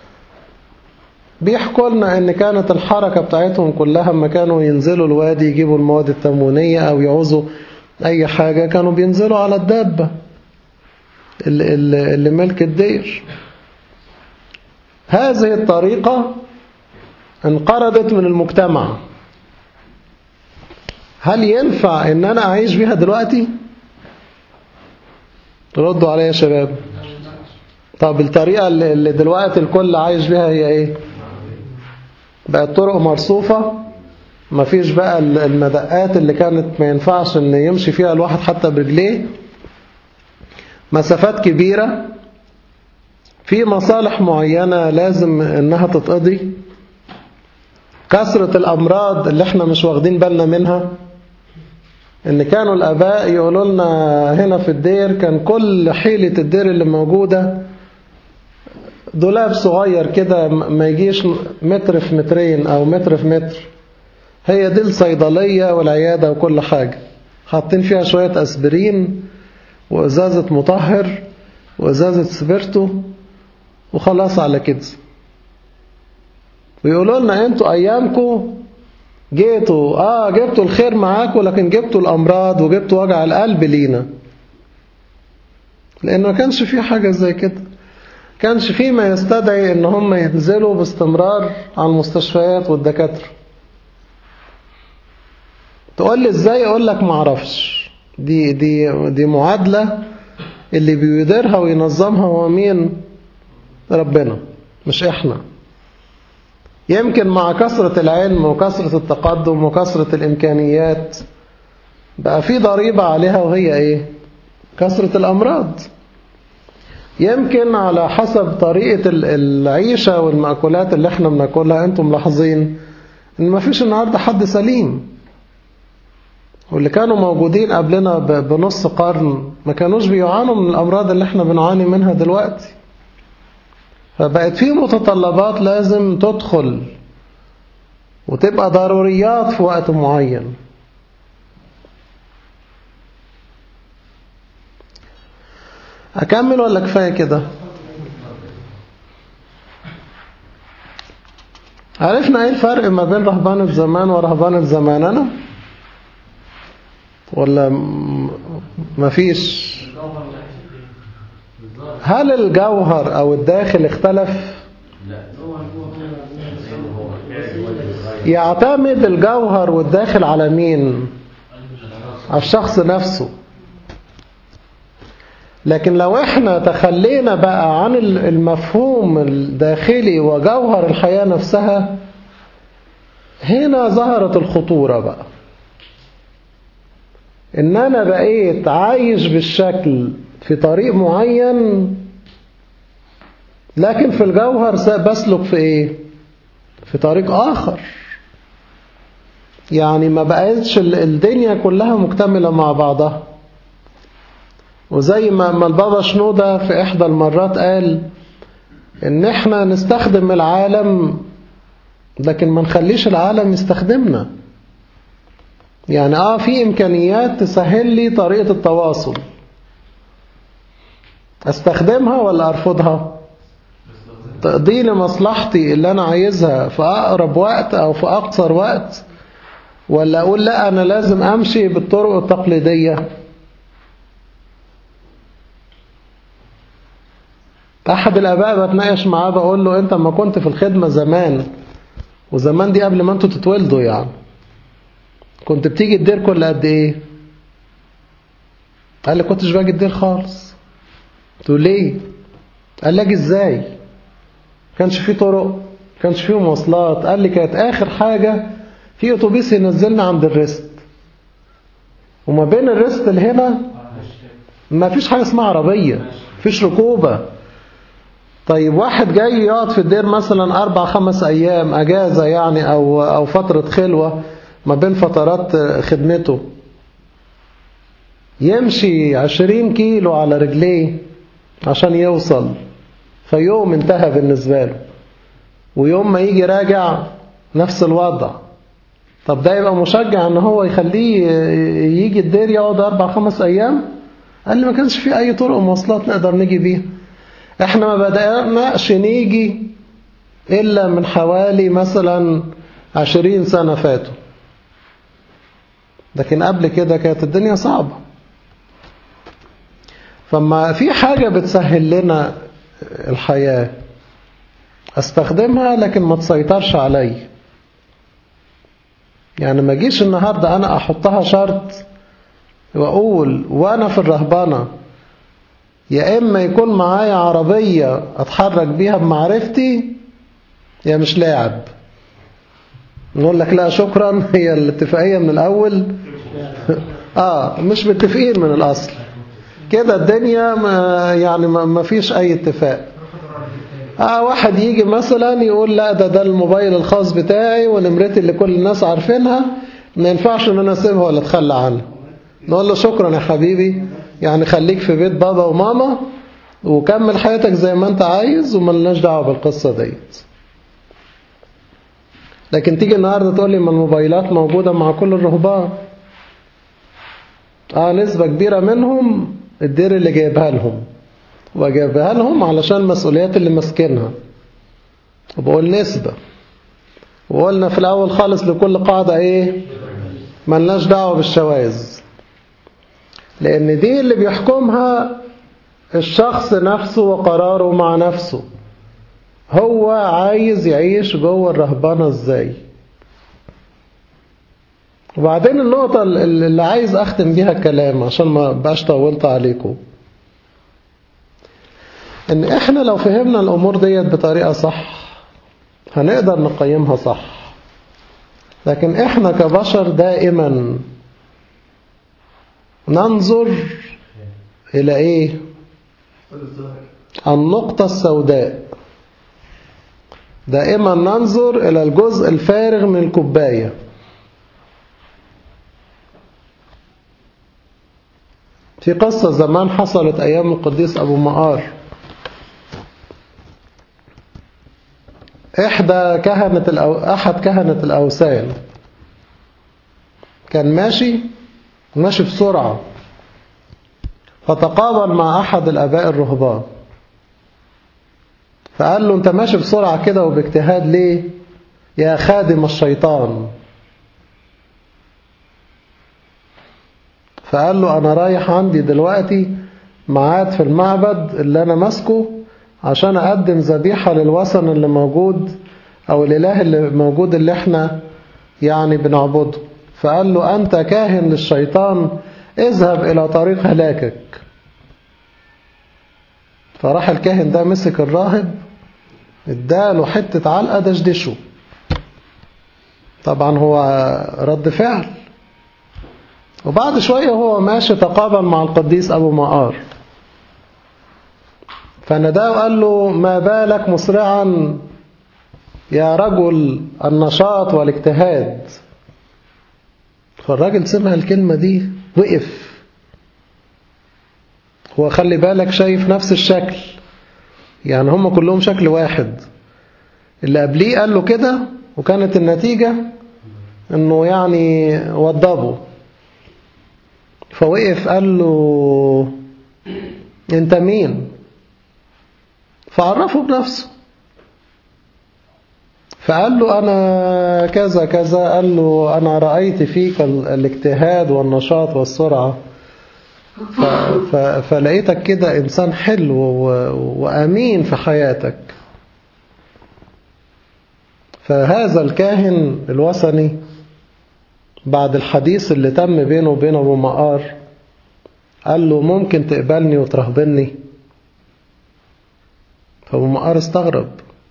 بيحكوا لنا ان كانت الحركة بتاعتهم كلها لما كانوا ينزلوا الوادي يجيبوا المواد التموينية او يعوزوا اي حاجة كانوا بينزلوا على الدابة اللي, اللي ملك الدير هذه الطريقة انقرضت من المجتمع هل ينفع ان انا اعيش بيها دلوقتي ردوا عليا يا شباب طب الطريقة اللي دلوقتي الكل عايش بيها هي ايه بقت طرق مرصوفة مفيش بقى المدقات اللي كانت ما ينفعش ان يمشي فيها الواحد حتى برجليه مسافات كبيرة في مصالح معينة لازم انها تتقضي كثرة الامراض اللي احنا مش واخدين بالنا منها ان كانوا الاباء يقولوا لنا هنا في الدير كان كل حيلة الدير اللي موجودة دولاب صغير كده ما يجيش متر في مترين او متر في متر هي دي الصيدلية والعيادة وكل حاجة حاطين فيها شوية اسبرين وازازة مطهر وازازة سبرتو وخلاص على كده ويقولوا لنا انتوا ايامكم جيتوا اه جبتوا الخير معاكم لكن جبتوا الامراض وجبتوا وجع القلب لينا لان ما كانش في حاجة زي كده كانش في ما يستدعي ان هم ينزلوا باستمرار على المستشفيات والدكاترة تقول لي ازاي اقول لك ما اعرفش دي دي دي معادلة اللي بيديرها وينظمها هو مين ربنا مش احنا يمكن مع كثرة العلم وكثرة التقدم وكثرة الامكانيات بقى في ضريبة عليها وهي ايه كثرة الامراض يمكن على حسب طريقة العيشة والمأكولات اللي احنا بناكلها انتم ملاحظين ان ما فيش النهاردة حد سليم واللي كانوا موجودين قبلنا بنص قرن ما كانوش بيعانوا من الأمراض اللي احنا بنعاني منها دلوقتي فبقت في متطلبات لازم تدخل وتبقى ضروريات في وقت معين أكمل ولا كفاية كده عرفنا ايه الفرق ما بين رهبانة زمان ورهبانة زماننا ولا مفيش هل الجوهر او الداخل اختلف يعتمد الجوهر والداخل على مين على الشخص نفسه لكن لو احنا تخلينا بقى عن المفهوم الداخلي وجوهر الحياة نفسها هنا ظهرت الخطورة بقى ان انا بقيت عايش بالشكل في طريق معين لكن في الجوهر بسلك في ايه في طريق اخر يعني ما بقتش الدنيا كلها مكتملة مع بعضها وزي ما البابا شنودة في احدى المرات قال ان احنا نستخدم العالم لكن ما نخليش العالم يستخدمنا يعني اه في امكانيات تسهل لي طريقة التواصل استخدمها ولا ارفضها تقضي لي مصلحتي اللي انا عايزها في اقرب وقت او في اقصر وقت ولا اقول لا انا لازم امشي بالطرق التقليدية احد الاباء بتناقش معاه بقول له انت ما كنت في الخدمة زمان وزمان دي قبل ما انتوا تتولدوا يعني كنت بتيجي الدير كل قد ايه قال لي كنتش باجي الدير خالص قلت له ليه قال لي اجي ازاي كانش فيه طرق كانش فيه مواصلات قال لي كانت اخر حاجة في اتوبيس ينزلنا عند الريست وما بين الريست لهنا ما فيش حاجة اسمها عربية فيش ركوبة طيب واحد جاي يقعد في الدير مثلا أربع خمس أيام أجازة يعني أو, أو فترة خلوة ما بين فترات خدمته يمشي عشرين كيلو على رجليه عشان يوصل فيوم انتهى بالنسبة له ويوم ما يجي راجع نفس الوضع طب ده يبقى مشجع ان هو يخليه يجي الدير يقعد أربع خمس أيام قال لي ما كانش في أي طرق مواصلات نقدر نيجي بيها احنا ما بدأناش نيجي إلا من حوالي مثلا عشرين سنة فاتوا لكن قبل كده كانت الدنيا صعبة فما في حاجة بتسهل لنا الحياة استخدمها لكن ما تسيطرش علي يعني ما جيش النهاردة أنا أحطها شرط وأقول وأنا في الرهبانة يا إما يكون معايا عربية أتحرك بيها بمعرفتي يا مش لاعب نقول لك لا شكرا هي الاتفاقية من الأول آه مش متفقين من الأصل كده الدنيا ما يعني ما فيش أي اتفاق آه واحد يجي مثلا يقول لا ده ده الموبايل الخاص بتاعي ونمرتي اللي كل الناس عارفينها ما ينفعش ان انا اسيبها ولا اتخلى عنها نقول له شكرا يا حبيبي يعني خليك في بيت بابا وماما وكمل حياتك زي ما انت عايز وملناش دعوه بالقصه ديت لكن تيجي النهارده تقول لي ما الموبايلات موجوده مع كل الرهبان اه نسبه كبيره منهم الدير اللي جايبها لهم وجايبها لهم علشان المسؤوليات اللي ماسكينها وبقول نسبة وقلنا في الأول خالص لكل قاعدة إيه ملناش دعوة بالشواذ لأن دي اللي بيحكمها الشخص نفسه وقراره مع نفسه هو عايز يعيش جوه الرهبانة ازاي وبعدين النقطة اللي عايز أختم بيها الكلام عشان ما بقاش طولت عليكم ان احنا لو فهمنا الامور ديت بطريقة صح هنقدر نقيمها صح لكن احنا كبشر دائما ننظر الى ايه النقطة السوداء دائما ننظر الى الجزء الفارغ من الكوباية في قصة زمان حصلت ايام القديس ابو مقار إحدى كهنة الأو... أحد كهنة الأوثان كان ماشي ماشي بسرعة فتقابل مع أحد الأباء الرهبان فقال له أنت ماشي بسرعة كده وباجتهاد ليه يا خادم الشيطان فقال له أنا رايح عندي دلوقتي معاد في المعبد اللي أنا ماسكه عشان أقدم ذبيحة للوثن اللي موجود أو الإله اللي موجود اللي احنا يعني بنعبده فقال له أنت كاهن للشيطان اذهب إلى طريق هلاكك فراح الكاهن ده مسك الراهب اداله حتة علقة دشدشه طبعا هو رد فعل وبعد شوية هو ماشي تقابل مع القديس أبو مقار فنداه وقال له ما بالك مسرعا يا رجل النشاط والاجتهاد فالراجل سمع الكلمة دي وقف هو خلي بالك شايف نفس الشكل يعني هم كلهم شكل واحد اللي قبليه قال له كده وكانت النتيجة انه يعني وضبه فوقف قال له انت مين فعرفه بنفسه فقال له أنا كذا كذا قال له أنا رأيت فيك الاجتهاد والنشاط والسرعة ف... ف... فلقيتك كده إنسان حلو و... وأمين في حياتك فهذا الكاهن الوثني بعد الحديث اللي تم بينه وبين أبو مقار قال له ممكن تقبلني وترهبني فأبو مقار استغرب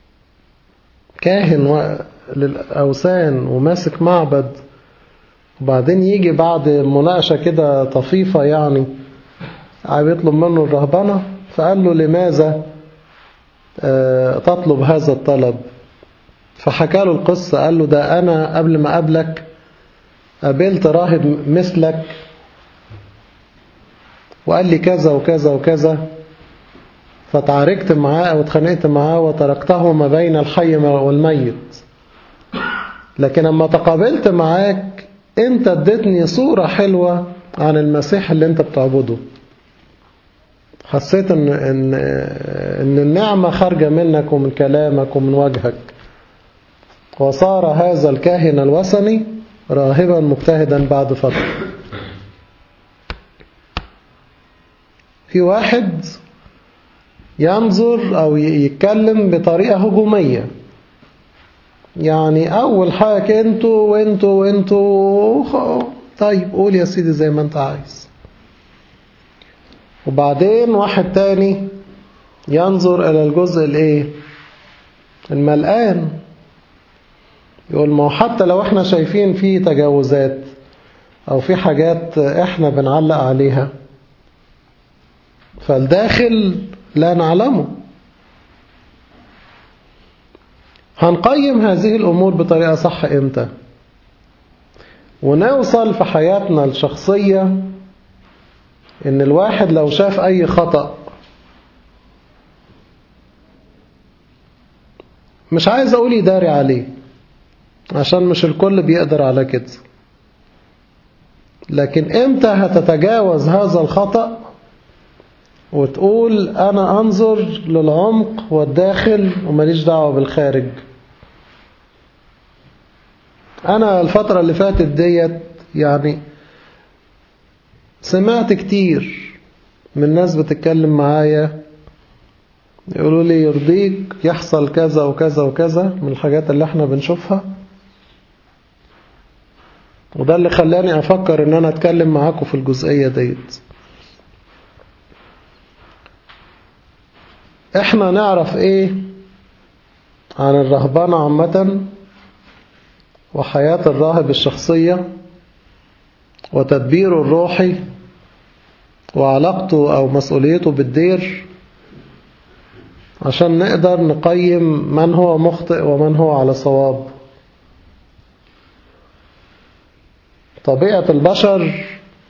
كاهن للأوثان وماسك معبد وبعدين يجي بعد مناقشة كده طفيفة يعني عايز يطلب منه الرهبنة فقال له لماذا تطلب هذا الطلب فحكى له القصة قال له ده أنا قبل ما قابلك قابلت راهب مثلك وقال لي كذا وكذا وكذا فتعاركت معاه أو اتخانقت معاه وتركته ما بين الحي والميت لكن لما تقابلت معاك انت اديتني صورة حلوة عن المسيح اللي انت بتعبده حسيت ان, إن, إن النعمة خارجة منك ومن كلامك ومن وجهك وصار هذا الكاهن الوثني راهبا مجتهدا بعد فترة في واحد ينظر أو يتكلم بطريقة هجومية يعني أول حاجة انتوا وانتوا وانتوا طيب قول يا سيدي زي ما انت عايز وبعدين واحد تاني ينظر إلى الجزء الايه الملقان يقول ما حتى لو احنا شايفين فيه تجاوزات أو في حاجات احنا بنعلق عليها فالداخل لا نعلمه هنقيم هذه الأمور بطريقة صح إمتى ونوصل في حياتنا الشخصية إن الواحد لو شاف أي خطأ مش عايز أقول يداري عليه عشان مش الكل بيقدر على كده لكن إمتى هتتجاوز هذا الخطأ وتقول أنا أنظر للعمق والداخل وماليش دعوة بالخارج أنا الفترة اللي فاتت ديت يعني سمعت كتير من ناس بتتكلم معايا يقولوا لي يرضيك يحصل كذا وكذا وكذا من الحاجات اللي احنا بنشوفها وده اللي خلاني أفكر إن أنا أتكلم معاكم في الجزئية ديت احنا نعرف ايه عن الرهبانة عامة وحياة الراهب الشخصية وتدبيره الروحي وعلاقته أو مسؤوليته بالدير عشان نقدر نقيم من هو مخطئ ومن هو على صواب طبيعة البشر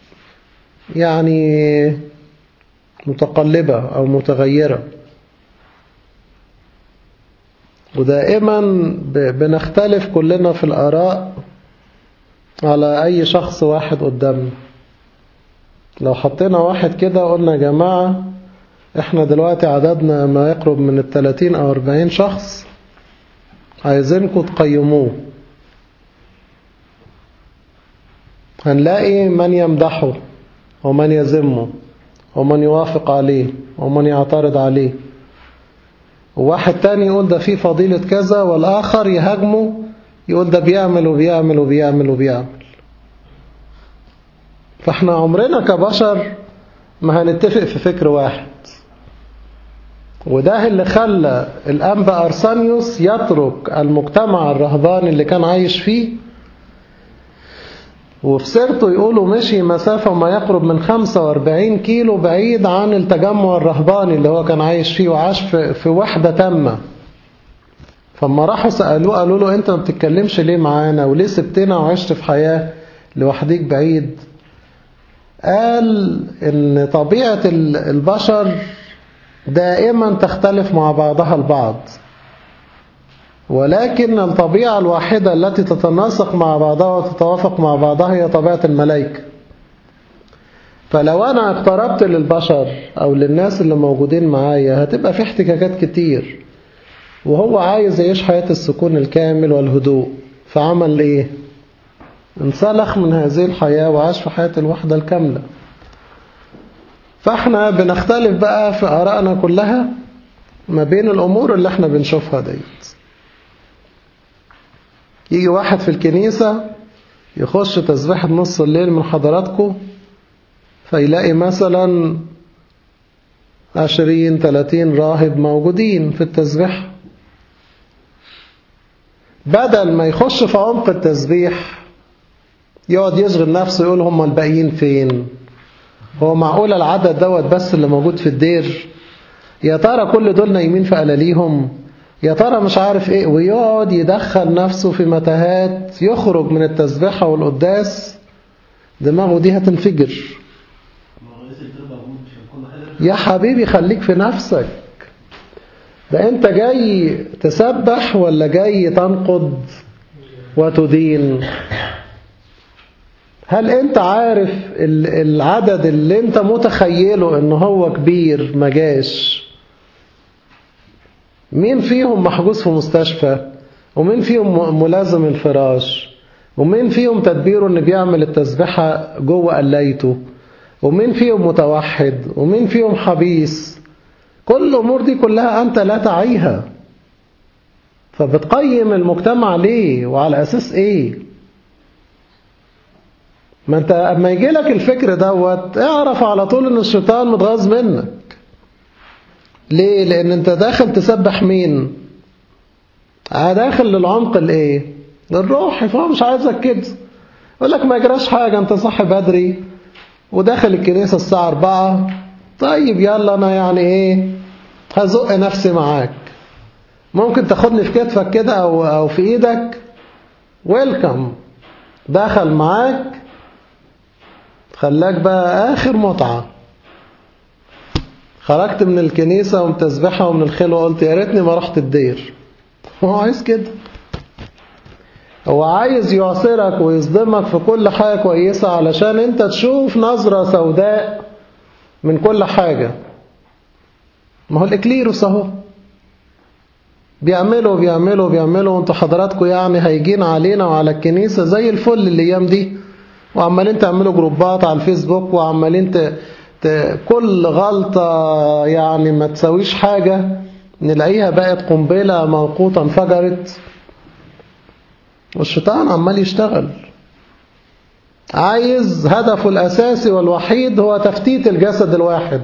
يعني متقلبة أو متغيرة ودائما بنختلف كلنا في الآراء على أي شخص واحد قدامنا لو حطينا واحد كده قلنا يا جماعة احنا دلوقتي عددنا ما يقرب من التلاتين أو أربعين شخص عايزينكم تقيموه هنلاقي من يمدحه ومن يذمه ومن يوافق عليه ومن يعترض عليه وواحد تاني يقول ده فيه فضيلة كذا والآخر يهاجمه يقول ده بيعمل وبيعمل وبيعمل وبيعمل فاحنا عمرنا كبشر ما هنتفق في فكر واحد وده اللي خلى الأنبا أرسانيوس يترك المجتمع الرهباني اللي كان عايش فيه وفي سيرته يقولوا مشي مسافة ما يقرب من 45 كيلو بعيد عن التجمع الرهباني اللي هو كان عايش فيه وعاش في, في وحدة تامة فما راحوا سألوه قالوا له انت ما بتتكلمش ليه معانا وليه سبتنا وعشت في حياة لوحديك بعيد قال ان طبيعة البشر دائما تختلف مع بعضها البعض ولكن الطبيعة الواحدة التي تتناسق مع بعضها وتتوافق مع بعضها هي طبيعة الملائكة فلو أنا اقتربت للبشر أو للناس اللي موجودين معايا هتبقى في احتكاكات كتير وهو عايز يعيش حياة السكون الكامل والهدوء فعمل إيه؟ انسلخ من هذه الحياة وعاش في حياة الوحدة الكاملة فاحنا بنختلف بقى في آرائنا كلها ما بين الأمور اللي احنا بنشوفها ديت يجي واحد في الكنيسة يخش تسبيحة نص الليل من حضراتكم فيلاقي مثلا عشرين تلاتين راهب موجودين في التسبيح بدل ما يخش في عمق التسبيح يقعد يشغل نفسه يقول هم الباقيين فين هو معقول العدد دوت بس اللي موجود في الدير يا ترى كل دول نايمين في قلاليهم يا ترى مش عارف ايه ويقعد يدخل نفسه في متاهات يخرج من التسبيحة والقداس دماغه دي هتنفجر يا حبيبي خليك في نفسك ده انت جاي تسبح ولا جاي تنقض وتدين هل انت عارف العدد اللي انت متخيله ان هو كبير مجاش مين فيهم محجوز في مستشفى ومين فيهم ملازم الفراش ومين فيهم تدبيره ان بيعمل التسبيحة جوه قلايته ومين فيهم متوحد ومين فيهم حبيس كل الأمور دي كلها أنت لا تعيها فبتقيم المجتمع ليه وعلى أساس إيه ما أنت أما يجي لك الفكر دوت اعرف على طول أن الشيطان متغاظ منك ليه لأن أنت داخل تسبح مين داخل للعمق الإيه الروحي فهو مش عايزك كده يقول لك ما يجراش حاجة أنت صاحي بدري وداخل الكنيسة الساعة أربعة طيب يلا أنا يعني إيه هزق نفسي معاك ممكن تاخدني في كتفك كده أو, أو في إيدك ويلكم دخل معاك خلاك بقى آخر متعة خرجت من الكنيسة ومن تسبحة ومن الخلوة وقلت يا ريتني ما رحت الدير هو عايز كده هو عايز يعصرك ويصدمك في كل حاجة كويسة علشان انت تشوف نظرة سوداء من كل حاجة ما هو الإكليروس اهو بيعملوا بيعملوا بيعملوا وانتوا حضراتكم يعني هيجين علينا وعلى الكنيسة زي الفل الأيام دي وعمالين تعملوا جروبات على الفيسبوك وعمالين ت... ت... كل غلطة يعني ما تسويش حاجة نلاقيها بقت قنبلة موقوتة انفجرت والشيطان عمال يشتغل عايز هدفه الأساسي والوحيد هو تفتيت الجسد الواحد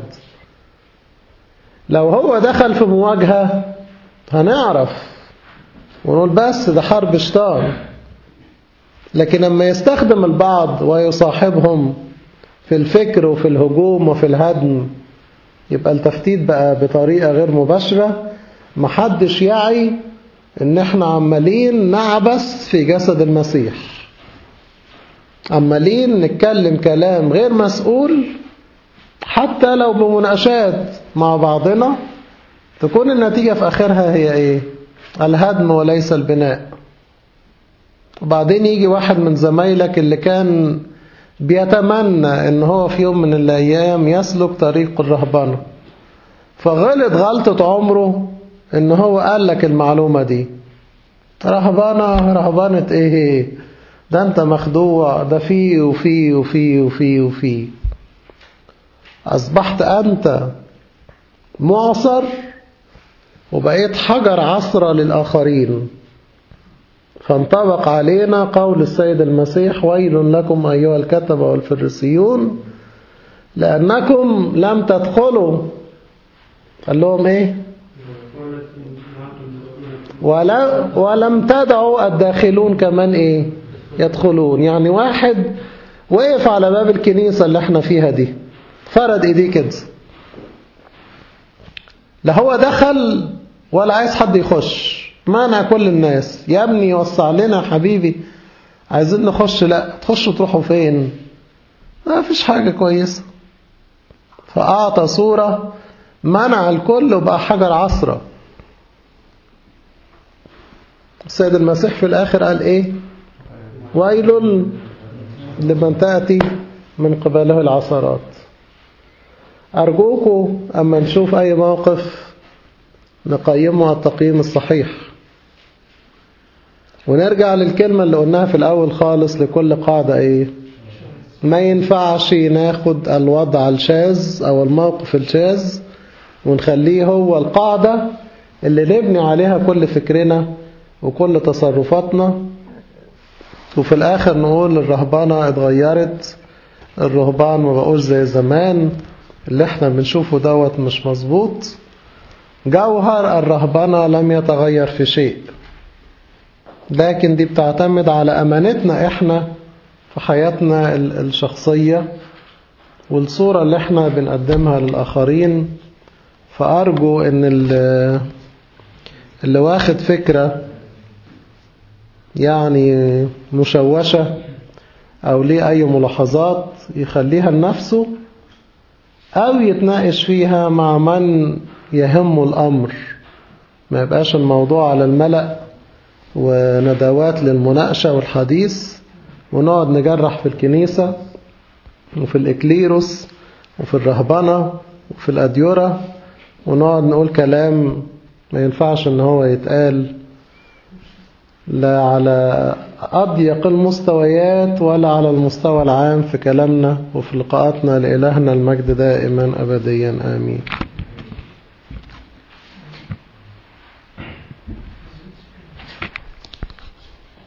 لو هو دخل في مواجهة هنعرف ونقول بس ده حرب شيطان لكن لما يستخدم البعض ويصاحبهم في الفكر وفي الهجوم وفي الهدم يبقى التفتيت بقى بطريقة غير مباشرة محدش يعي ان احنا عمالين نعبس في جسد المسيح عمالين نتكلم كلام غير مسؤول حتى لو بمناقشات مع بعضنا تكون النتيجة في آخرها هي إيه الهدم وليس البناء وبعدين يجي واحد من زمايلك اللي كان بيتمنى ان هو في يوم من الأيام يسلك طريق الرهبنة فغلط غلطة عمره ان هو قال لك المعلومة دي رهبانة رهبانة ايه ده انت مخدوع ده فيه وفيه وفيه وفيه وفيه اصبحت انت معصر وبقيت حجر عصرة للآخرين فانطبق علينا قول السيد المسيح ويل لكم أيها الكتبة والفريسيون لأنكم لم تدخلوا قال لهم إيه ولا ولم تدعوا الداخلون كمان إيه يدخلون يعني واحد وقف على باب الكنيسة اللي احنا فيها دي فرد ايديه كده لا هو دخل ولا عايز حد يخش مانع كل الناس يا ابني وسع لنا يا حبيبي عايزين نخش لا تخشوا تروحوا فين ما فيش حاجة كويسة فأعطى صورة منع الكل وبقى حجر عصرة السيد المسيح في الآخر قال إيه ويل لمن تأتي من قبله العثرات أرجوكم أما نشوف أي موقف نقيمه التقييم الصحيح ونرجع للكلمة اللي قلناها في الأول خالص لكل قاعدة إيه ما ينفعش ناخد الوضع الشاذ أو الموقف الشاذ ونخليه هو القاعدة اللي نبني عليها كل فكرنا وكل تصرفاتنا وفي الآخر نقول الرهبانة اتغيرت الرهبان ما بقوش زي زمان اللي احنا بنشوفه دوت مش مظبوط جوهر الرهبنة لم يتغير في شيء لكن دي بتعتمد على أمانتنا احنا في حياتنا الشخصية والصورة اللي احنا بنقدمها للآخرين فأرجو ان اللي واخد فكرة يعني مشوشة أو ليه أي ملاحظات يخليها لنفسه أو يتناقش فيها مع من يهم الأمر ما يبقاش الموضوع على الملأ وندوات للمناقشة والحديث ونقعد نجرح في الكنيسة وفي الإكليروس وفي الرهبنة وفي الأديرة ونقعد نقول كلام ما ينفعش ان هو يتقال لا على أضيق المستويات ولا على المستوى العام في كلامنا وفي لقاءاتنا لإلهنا المجد دائما أبديا آمين